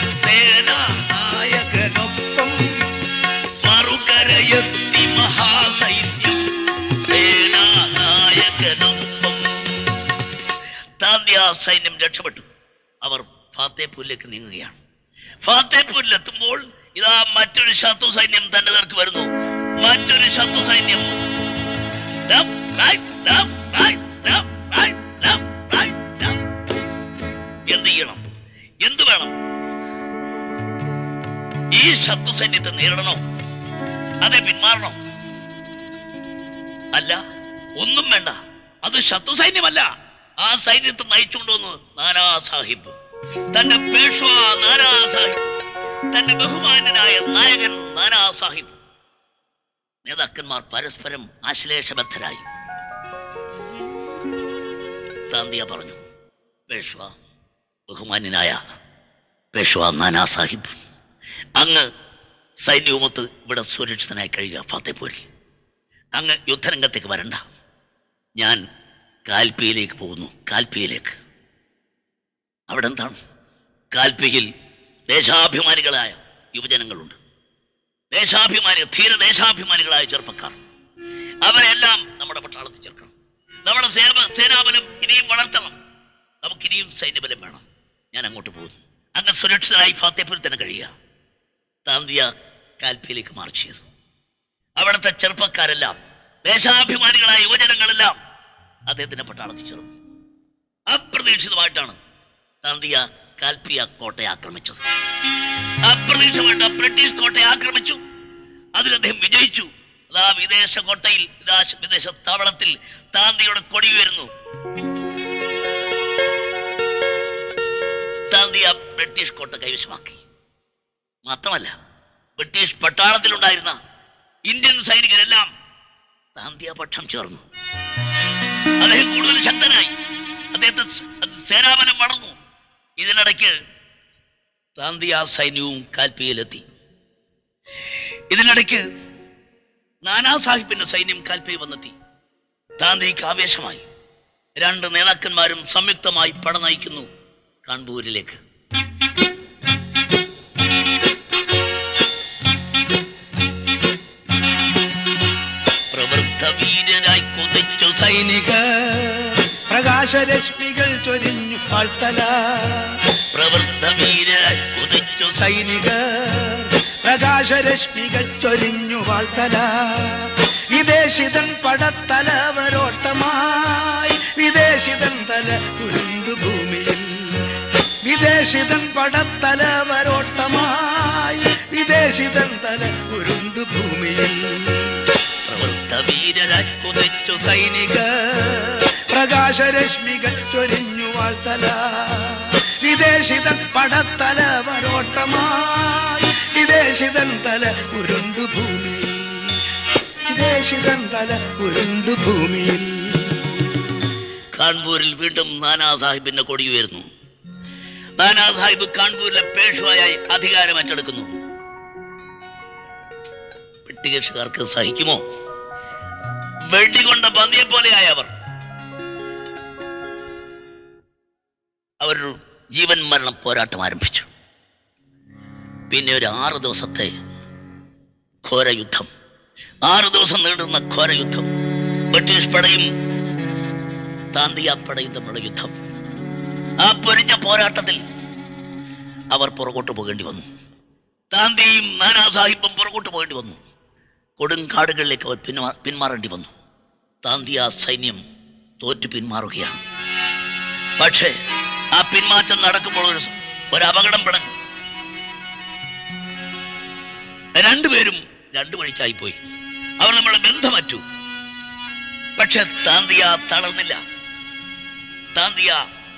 സേനാനായകനൊപ്പം മറുകരയെത്തി മഹാസൈന്യം സേനാനായകനൊപ്പം താന്ത്യ സൈന്യം രക്ഷപ്പെട്ടു അവർ ഫാത്തേപൂരിലേക്ക് നീങ്ങുകയാണ് ഫാത്തേപൂരിലെത്തുമ്പോൾ ഇതാ മറ്റൊരു ശത്രു സൈന്യം തന്റെ നേർക്ക് വരുന്നു മറ്റൊരു ശത്രു സൈന്യം Left, right, left, right, left, right, left, right, left. എന്ത് ചെയ്യണം എന്ത് വേണം ഈ ശത്രു സൈന്യത്തെ നേരിടണോ അതെ പിന്മാറണം അല്ല ഒന്നും വേണ്ട അത് ശത്രു സൈന്യമല്ല ആ സൈന്യത്തെ നയിച്ചുകൊണ്ടുവന്നത് നാനാ സാഹിബ് തന്റെ പേഷ്വാ നാനാ സാഹിബ് തന്റെ ബഹുമാന്യനായ നായകൻ നാനാ സാഹിബ് നേതാക്കന്മാർ പരസ്പരം ആശ്ലേഷബദ്ധരായി താന്തിയ പറഞ്ഞു പേഷ്വ ബഹുമാന്യനായ പേഷ്വ നാനാ സാഹിബ് അങ്ങ് സൈന്യവുമൊത്ത് ഇവിടെ സുരക്ഷിതനായി കഴിയുക ഫത്തേപൂരിൽ അങ്ങ് യുദ്ധരംഗത്തേക്ക് വരണ്ട ഞാൻ കാൽപ്പിയിലേക്ക് പോകുന്നു കാൽപ്പിയിലേക്ക് അവിടെ എന്താണ് കാൽപ്പിയിൽ ദേശാഭിമാനികളായ യുവജനങ്ങളുണ്ട് ദേശാഭിമാനി ധീര ദേശാഭിമാനികളായ ചെറുപ്പക്കാർ അവരെല്ലാം നമ്മുടെ പട്ടാളത്തിൽ ചേർക്കണം നമ്മുടെ സേന സേനാബലം ഇനിയും വളർത്തണം നമുക്ക് ഇനിയും സൈന്യബലം വേണം ഞാൻ അങ്ങോട്ട് പോകുന്നു അങ്ങ് സുരക്ഷിതരായി ഫത്തേപ്പൂരിൽ തന്നെ കഴിയുക താന്തിയ കാൽപ്പിയിലേക്ക് മാർച്ച് ചെയ്തു അവിടുത്തെ ചെറുപ്പക്കാരെല്ലാം ദേശാഭിമാനികളായ യുവജനങ്ങളെല്ലാം അദ്ദേഹത്തിന്റെ പട്ടാളത്തിൽ ചേർന്നു അപ്രതീക്ഷിതമായിട്ടാണ് താന്തിയ കാൽപ്പിയ കോട്ടയെ ആക്രമിച്ചത് അപ്രതീക്ഷിതമായിട്ട് ആ ബ്രിട്ടീഷ് കോട്ടയെ ആക്രമിച്ചു അതിൽ അദ്ദേഹം വിജയിച്ചു അതാ വിദേശ കോട്ടയിൽ ഇതാ വിദേശ താവളത്തിൽ താന്തിയുടെ കൊടി ഉയരുന്നു താന്തി ആ ബ്രിട്ടീഷ് കോട്ട കൈവശമാക്കി മാത്രമല്ല ബ്രിട്ടീഷ് പട്ടാളത്തിലുണ്ടായിരുന്ന ഇന്ത്യൻ സൈനികരെല്ലാം താന്തിയ പക്ഷം ചേർന്നു അദ്ദേഹം കൂടുതൽ ശക്തനായി അദ്ദേഹത്തെ സ- സേനാബലം വളർന്നു ഇതിനിടയ്ക്ക് താന്തിയ സൈന്യവും കാൽപ്പിയിലെത്തി ഇതിനിടയ്ക്ക് നാനാ സാഹിബിന്റെ സൈന്യം കാൽപ്പി വന്നെത്തി താന്തിക്ക് ആവേശമായി രണ്ട് നേതാക്കന്മാരും സംയുക്തമായി പട നയിക്കുന്നു കാൺപൂരിലേക്ക് പ്രവൃദ്ധ വീരരായി കുതിച്ചു സൈനിക പ്രകാശരശ്മികൾ ചൊരിഞ്ഞു വാഴ്ത്തല പ്രവൃദ്ധ വീരരായി കുതിച്ചു സൈനിക പ്രകാശരശ്മികൾ ചൊരിഞ്ഞു വാഴ്ത്തല വിദേശിതൻ പടത്തലവരോട്ടമായി വിദേശിതൻ തല ഉരുണ്ടു ഭൂമിയിൽ വിദേശിതൻ പടത്തലവരോട്ടമായി വിദേശിതൻ തല ഉരുണ്ടു ഭൂമിയിൽ പ്രവൃദ്ധ വീരരായി കുതിച്ചു സൈനിക പ്രകാശരശ്മികൾ ചൊരിഞ്ഞു വാഴ്ത്തല വിദേശിതൻ പടത്തല വരോട്ടമായി വിദേശിതൻ തല ഉരുണ്ടു ഭൂമി വിദേശിതൻ തല ഉരുണ്ടു ഭൂമിയിൽ കാൺപൂരിൽ വീണ്ടും നാനാ സാഹിബിന്റെ കൊടി ഉയർന്നു നാനാ സാഹിബ് കാൺപൂരിലെ പേഷ്വായായി അധികാരം ഏറ്റെടുക്കുന്നു ബ്രിട്ടീഷുകാർക്ക് സഹിക്കുമോ വെടികൊണ്ട പന്നിയെ പോലെയായ അവർ അവരൊരു ജീവൻ മരണ പോരാട്ടം ആരംഭിച്ചു പിന്നെ ഒരു ആറ് ദിവസത്തെ ഘോര യുദ്ധം ആറ് ദിവസം നീണ്ടുന്ന ഘോര യുദ്ധം ബ്രിട്ടീഷ് പടയും താന്തിയ പടയും തമ്മിലുള്ള യുദ്ധം ആ പൊരിഞ്ഞ പോരാട്ടത്തിൽ അവർ പുറകോട്ട് പോകേണ്ടി വന്നു താന്തിയും നാനാ സാഹിബും പുറകോട്ട് പോകേണ്ടി വന്നു കൊടുങ്കാടുകളിലേക്ക് അവർ പിന്മാ പിന്മാറേണ്ടി വന്നു താന്തിയ സൈന്യം തോറ്റു പിന്മാറുകയാണ് പക്ഷേ ആ പിന്മാറ്റം നടക്കുമ്പോൾ ഒരു സ- ഒരു അപകടം പിടഞ്ഞു രണ്ടുപേരും രണ്ടു വഴിക്കായി പോയി അവർ നമ്മളെ ബന്ധമറ്റു പക്ഷെ താന്തിയ തളർന്നില്ല താന്തിയ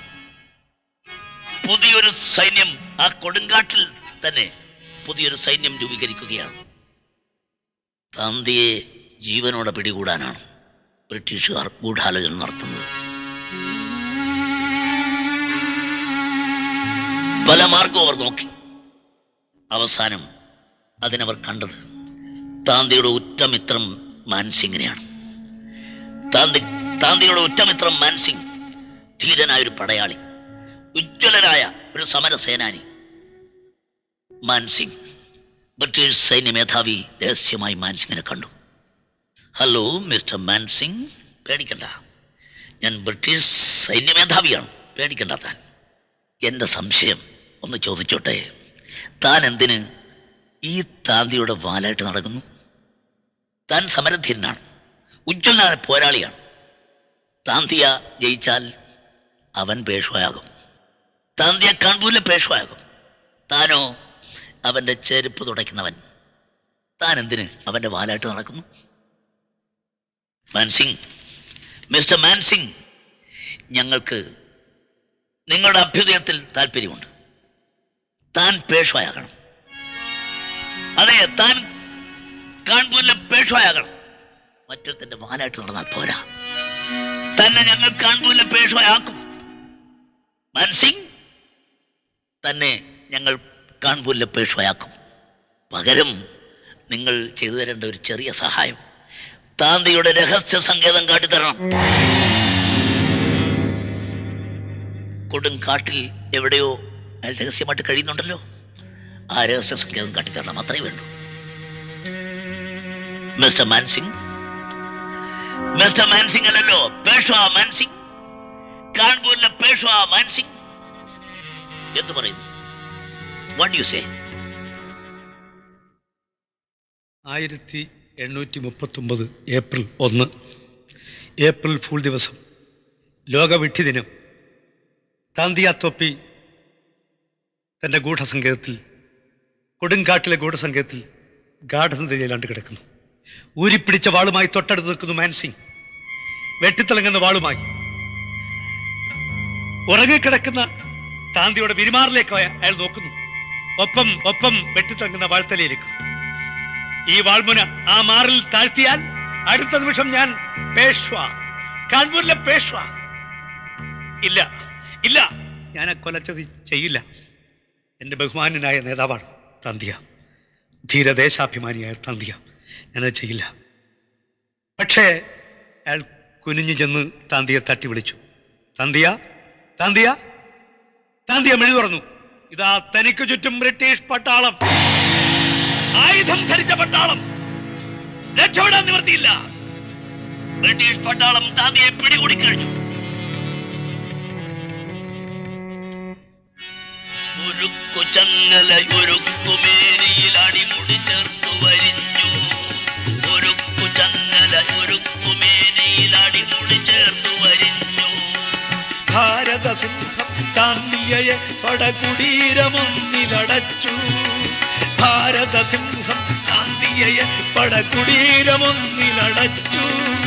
പുതിയൊരു സൈന്യം ആ കൊടുങ്കാട്ടിൽ തന്നെ പുതിയൊരു സൈന്യം രൂപീകരിക്കുകയാണ് താന്തിയെ ജീവനോടെ പിടികൂടാനാണ് ബ്രിട്ടീഷുകാർ ഗൂഢാലോചന നടത്തുന്നത് പല മാർഗവും അവർ നോക്കി അവസാനം അതിനവർ കണ്ടത് താന്തിയുടെ ഉറ്റമിത്രം മാൻസിംഗിനെയാണ് താന്തി താന്തിയുടെ ഉറ്റമിത്രം മാൻസിംഗ് ധീരനായ ഒരു പടയാളി ഉജ്ജ്വലനായ ഒരു സമര സേനാനി മാൻസിംഗ് ബ്രിട്ടീഷ് സൈന്യ മേധാവി രഹസ്യമായി മാൻസിംഗിനെ കണ്ടു ഹലോ മിസ്റ്റർ മാൻസിംഗ് പേടിക്കണ്ട ഞാൻ ബ്രിട്ടീഷ് സൈന്യ മേധാവിയാണ് പേടിക്കണ്ട താൻ എൻ്റെ സംശയം ഒന്ന് ചോദിച്ചോട്ടെ താൻ എന്തിന് ഈ താന്തിയുടെ വാലായിട്ട് നടക്കുന്നു താൻ സമരധീരനാണ് ഉജ്ജ്വലനായ പോരാളിയാണ് താന്തിയ ജയിച്ചാൽ അവൻ പേഷ്വയാകും താന്തിയ കാൺപൂരിലെ പേഷ്വയാകും താനോ അവന്റെ ചെരുപ്പ് തുടയ്ക്കുന്നവൻ താൻ എന്തിന് അവന്റെ വാലായിട്ട് നടക്കുന്നു മാൻസിംഗ് മിസ്റ്റർ മാൻസിംഗ് ഞങ്ങൾക്ക് നിങ്ങളുടെ അഭ്യുദയത്തിൽ താല്പര്യമുണ്ട് താൻ പേഷ്വായാകണം അതെ താൻ കാൺപൂരിലെ പേഷ്വായാകണം മറ്റൊരുത്തന്റെ വാലായിട്ട് നടന്നാൽ പോരാ തന്നെ ഞങ്ങൾ കാൺപൂരിലെ പേഷ്വായാക്കും മാൻസിംഗ് തന്നെ ഞങ്ങൾ കാൺപൂരിലെ പേഷ്വയാക്കും പകരം നിങ്ങൾ ചെയ്തു തരേണ്ട ഒരു ചെറിയ സഹായം താന്തിയുടെ രഹസ്യ സങ്കേതം കാട്ടിത്തരണം കൊടും കാട്ടിൽ എവിടെയോ അയാൾ രഹസ്യമായിട്ട് കഴിയുന്നുണ്ടല്ലോ ആ രഹസ്യ സങ്കേതം കാട്ടിത്തരണം അത്രേ വേണ്ടൂ മിസ്റ്റർ മാൻസിംഗ് മിസ്റ്റർ മാൻസിംഗ് അല്ലല്ലോ പേഷ്വ മാൻസിംഗ് കാൺപൂരിലെ പേഷ്വ മാൻസിംഗ് എന്തു പറയുന്നു വാട്ട് യു സേ ആയിരത്തി എണ്ണൂറ്റി മുപ്പത്തൊമ്പത് ഏപ്രിൽ ഒന്ന് ഏപ്രിൽ ഫൂൾ ദിവസം ലോകവിഡ്ഢി ദിനം താന്തിയ തൊപ്പി തൻ്റെ ഗൂഢസങ്കേതത്തിൽ കൊടുങ്കാട്ടിലെ ഗൂഢസങ്കേതത്തിൽ ഗാഠനിലയിലാണ്ട് കിടക്കുന്നു ഊരിപ്പിടിച്ച വാളുമായി തൊട്ടടുത്ത് നിൽക്കുന്നു മാൻസിംഗ് വെട്ടിത്തിളങ്ങുന്ന വാളുമായി ഉറങ്ങിക്കിടക്കുന്ന താന്തിയുടെ വിരിമാറിലേക്ക് അയാൾ നോക്കുന്നു ഒപ്പം ഒപ്പം വെട്ടിത്തിളങ്ങുന്ന വാഴ്ത്തലയിലേക്ക് ഈ വാൾമുന ആ മാറിൽ താഴ്ത്തിയാൽ അടുത്ത നിമിഷം ഞാൻ പേഷ്വ കാൺപൂരിലെ പേഷ്വ ഇല്ല ഇല്ല ഞാൻ ആ കൊലച്ചതി ചെയ്യില്ല എൻ്റെ ബഹുമാന്യനായ നേതാവാണ് താന്തിയ ധീരദേശാഭിമാനിയായ താന്തിയ ഞാനത് ചെയ്യില്ല പക്ഷേ അയാൾ കുനിഞ്ഞു ചെന്ന് താന്തിയെ തട്ടി വിളിച്ചു താന്തിയ താന്തിയ താന്തിയ മെഴി തുറന്നു ഇതാ തനിക്ക് ചുറ്റും ബ്രിട്ടീഷ് പട്ടാളം ആയുധം ധരിച്ച പട്ടാളം രക്ഷപ്പെടാൻ നിവർത്തിയില്ല ബ്രിട്ടീഷ് പട്ടാളം താന്തിയെ പിടികൂടി കഴിഞ്ഞു ഉരുക്കു ചങ്ങല ഉരുക്കുമേരിയിൽ അടിമുടി ചേർത്തു വരിഞ്ഞു ഉരുക്കു ചങ്ങല ഉരുക്കുമേരിയിൽ അടിമുടി ചേർത്തു വരിഞ്ഞു ഭാരത സിംഹം താന്തിയയെ പടകുടീരമൊന്നിലടച്ചു ഭാരത സിംഹം താന്തിയയെ പടകുടീരമൊന്നിലടച്ചു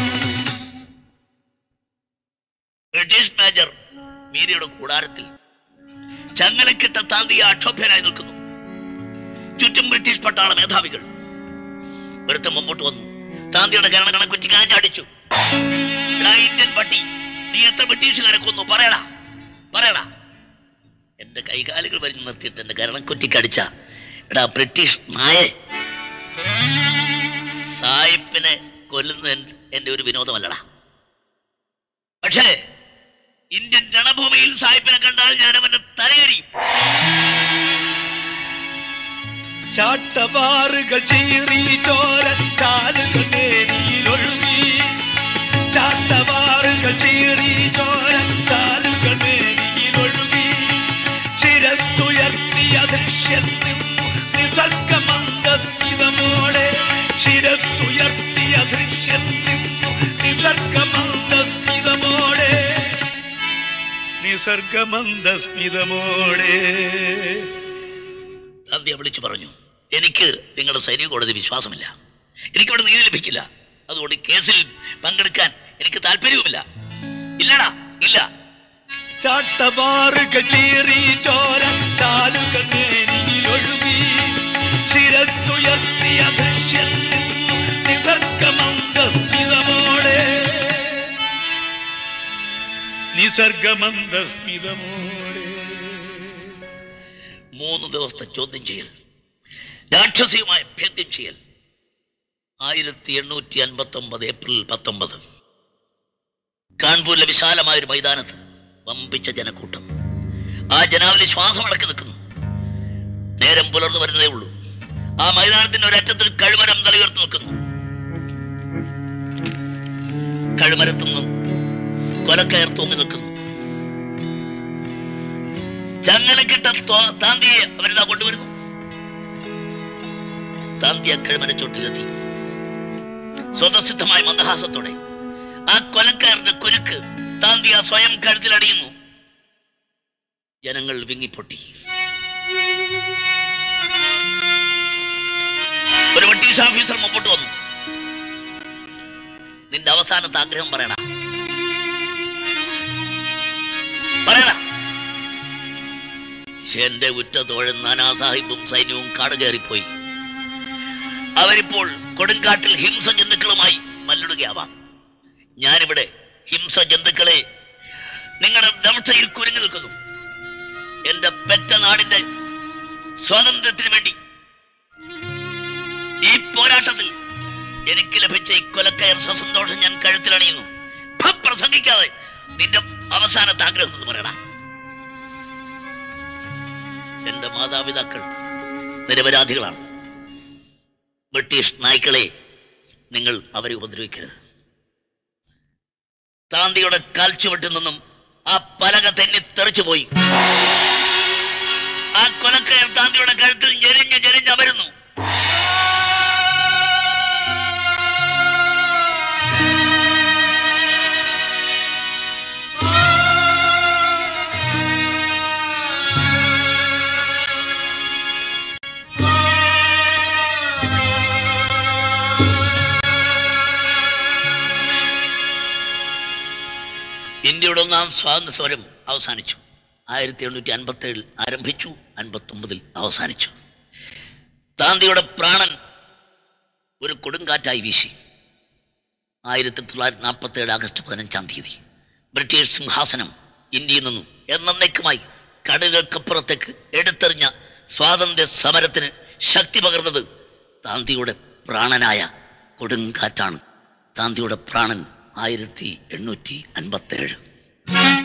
ബ്രിട്ടീഷ് മേജർ മീരയുടെ കൂടാരത്തിൽ ചങ്ങലക്കിട്ട താന്തിയ അക്ഷോഭ്യനായി നിൽക്കുന്നു ചുറ്റും ബ്രിട്ടീഷ് പട്ടാള മേധാവികൾ ഒരുത്തൻ മുമ്പോട്ട് വന്നു താന്തിയുടെ കരണ കണക്കുറ്റി കാഞ്ഞടിച്ചു എടാ ഇന്ത്യൻ പട്ടി നീ എത്ര ബ്രിട്ടീഷുകാരെ കൊന്നു പറയടാ പറയടാ എന്റെ കൈകാലുകൾ വരിഞ്ഞു നിർത്തിയിട്ട് എന്റെ കരണക്കുറ്റിക്ക് അടിച്ച എടാ ബ്രിട്ടീഷ് നായെ സായിപ്പിനെ കൊല്ലുന്നത് എൻ- എന്റെ ഒരു വിനോദമല്ലടാ പക്ഷേ ഇന്ത്യൻ രണഭൂമിയിൽ സായിപ്പിനെ കണ്ടാൽ ഞാൻ അവന്റെ തലയടിയും ചാട്ടവാറുകൾ ചീറി ചോര കാലുകൾ നേരിയിലൊഴുകി ചാട്ടവാറുകൾ ചീറി ചോര കാലുകൾ നേരിയിലൊഴുകി ശിരസ്തുയർത്തിയ ദൃശ്യത്തിൽ നിസർഗമന്ദസ്മിതമോടെ ശിരസ്തുയർത്തിയ ദൃശ്യത്തിൽ നിസർഗമന്ദസ്മിതമോടെ നിസർഗമന്ദസ്മിതമോടെ ഗാന്ധിയെ വിളിച്ചു പറഞ്ഞു എനിക്ക് നിങ്ങളുടെ സൈനിക കോടതി വിശ്വാസമില്ല എനിക്കിവിടെ നീതി ലഭിക്കില്ല അതുകൊണ്ട് ഈ കേസിൽ പങ്കെടുക്കാൻ എനിക്ക് താല്പര്യവുമില്ല ഇല്ലടാ ഇല്ല ചാട്ടവാറുകൾ ചീറി ചോര ചാലുകൾ നേരിയിലൊഴുകി ശിരസ്സുയർത്തിയ ദൃശ്യത്തിൽ നിസർഗമന്ദസ്മിതമോടെ നിസർഗമന്ദസ്മിതമോടെ മൂന്ന് ദിവസത്തെ ചോദ്യം ചെയ്യൽ രാക്ഷസിയുമായ ഭേദ്യം ചെയ്യൽ ആയിരത്തി എണ്ണൂറ്റി അൻപത്തി ഒമ്പത് ഏപ്രിൽ പത്തൊമ്പത് കാൺപൂരിലെ വിശാലമായ ഒരു മൈതാനത്ത് വമ്പിച്ച ജനക്കൂട്ടം ആ ജനാവലി ശ്വാസം അടക്കി നിൽക്കുന്നു നേരം പുലർന്നു വരുന്നതേ ഉള്ളൂ ആ മൈതാനത്തിന്റെ ഒരറ്റത്തിൽ കഴുമരം തലയുയർത്തി നിൽക്കുന്നു കഴുമരത്തുനിന്നും കൊലക്കയർ തൂങ്ങി നിൽക്കുന്നു ചങ്ങലക്കിട്ട തോ- താന്തിയെ അവരിതാ കൊണ്ടുവരുന്നു താന്തിയ കിഴമരച്ചോട്ടിലെത്തി സ്വതസിദ്ധമായ മന്ദഹാസത്തോടെ ആ കൊലക്കാരന്റെ കുരുക്ക് താന്തിയ സ്വയം കഴുത്തിലടിയുന്നു ജനങ്ങൾ വിങ്ങിപ്പൊട്ടി ഒരു ബ്രിട്ടീഷ് ഓഫീസർ മുമ്പോട്ട് വന്നു നിന്റെ അവസാനത്തെ ആഗ്രഹം പറയണ പറയണ എന്റെ ഉറ്റ തോഴൻ നാനാ സാഹിബും സൈന്യവും കാട് കയറിപ്പോയി അവരിപ്പോൾ കൊടുങ്കാട്ടിൽ ഹിംസ ജന്തുക്കളുമായി മല്ലിടുകയാവാം ഞാനിവിടെ ഹിംസ ജന്തുക്കളെ നിങ്ങളുടെ ദംഷ്ടയിൽ കുരുങ്ങി നിൽക്കുന്നു എന്റെ പെറ്റ നാടിന്റെ സ്വാതന്ത്ര്യത്തിന് വേണ്ടി ഈ പോരാട്ടത്തിൽ എനിക്ക് ലഭിച്ച ഈ കൊലക്കയർ സസന്തോഷം ഞാൻ കഴുത്തിലണിയുന്നു ഭ, പ്രസംഗിക്കാതെ നിന്റെ അവസാനത്തെ ആഗ്രഹം എന്ന് പറയണ എന്റെ മാതാപിതാക്കൾ നിരപരാധികളാണ് ബ്രിട്ടീഷ് നായ്ക്കളെ നിങ്ങൾ അവരെ ഉപദ്രവിക്കരുത് താന്തിയുടെ കാൽച്ചുവട്ടിൽ നിന്നും ആ പലക തെന്നി തെറിച്ചു പോയി ആ കൊലക്കയർ താന്തിയുടെ കഴുത്തിൽ ഞെരിഞ്ഞ് ഞെരിഞ്ഞ് അമരുന്നു ഇന്ത്യയുടെ ഒന്നാം സ്വാതന്ത്ര്യ സമരം അവസാനിച്ചു ആയിരത്തി എണ്ണൂറ്റി അൻപത്തി ഏഴിൽ ആരംഭിച്ചു അൻപത്തി ഒമ്പതിൽ അവസാനിച്ചു താന്തിയുടെ പ്രാണൻ ഒരു കൊടുങ്കാറ്റായി വീശി ആയിരത്തി തൊള്ളായിരത്തി നാൽപ്പത്തി ഏഴ് ആഗസ്റ്റ് പതിനഞ്ചാം തീയതി ബ്രിട്ടീഷ് സിംഹാസനം ഇന്ത്യയിൽ നിന്നും എന്നേക്കുമായി കടലുകൾക്കപ്പുറത്തേക്ക് എടുത്തെറിഞ്ഞ സ്വാതന്ത്ര്യ സമരത്തിന് ശക്തി പകർന്നത് താന്തിയുടെ പ്രാണനായ കൊടുങ്കാറ്റാണ് താന്തിയുടെ പ്രാണൻ ആയിരത്തി എണ്ണൂറ്റി അൻപത്തി ഏഴ്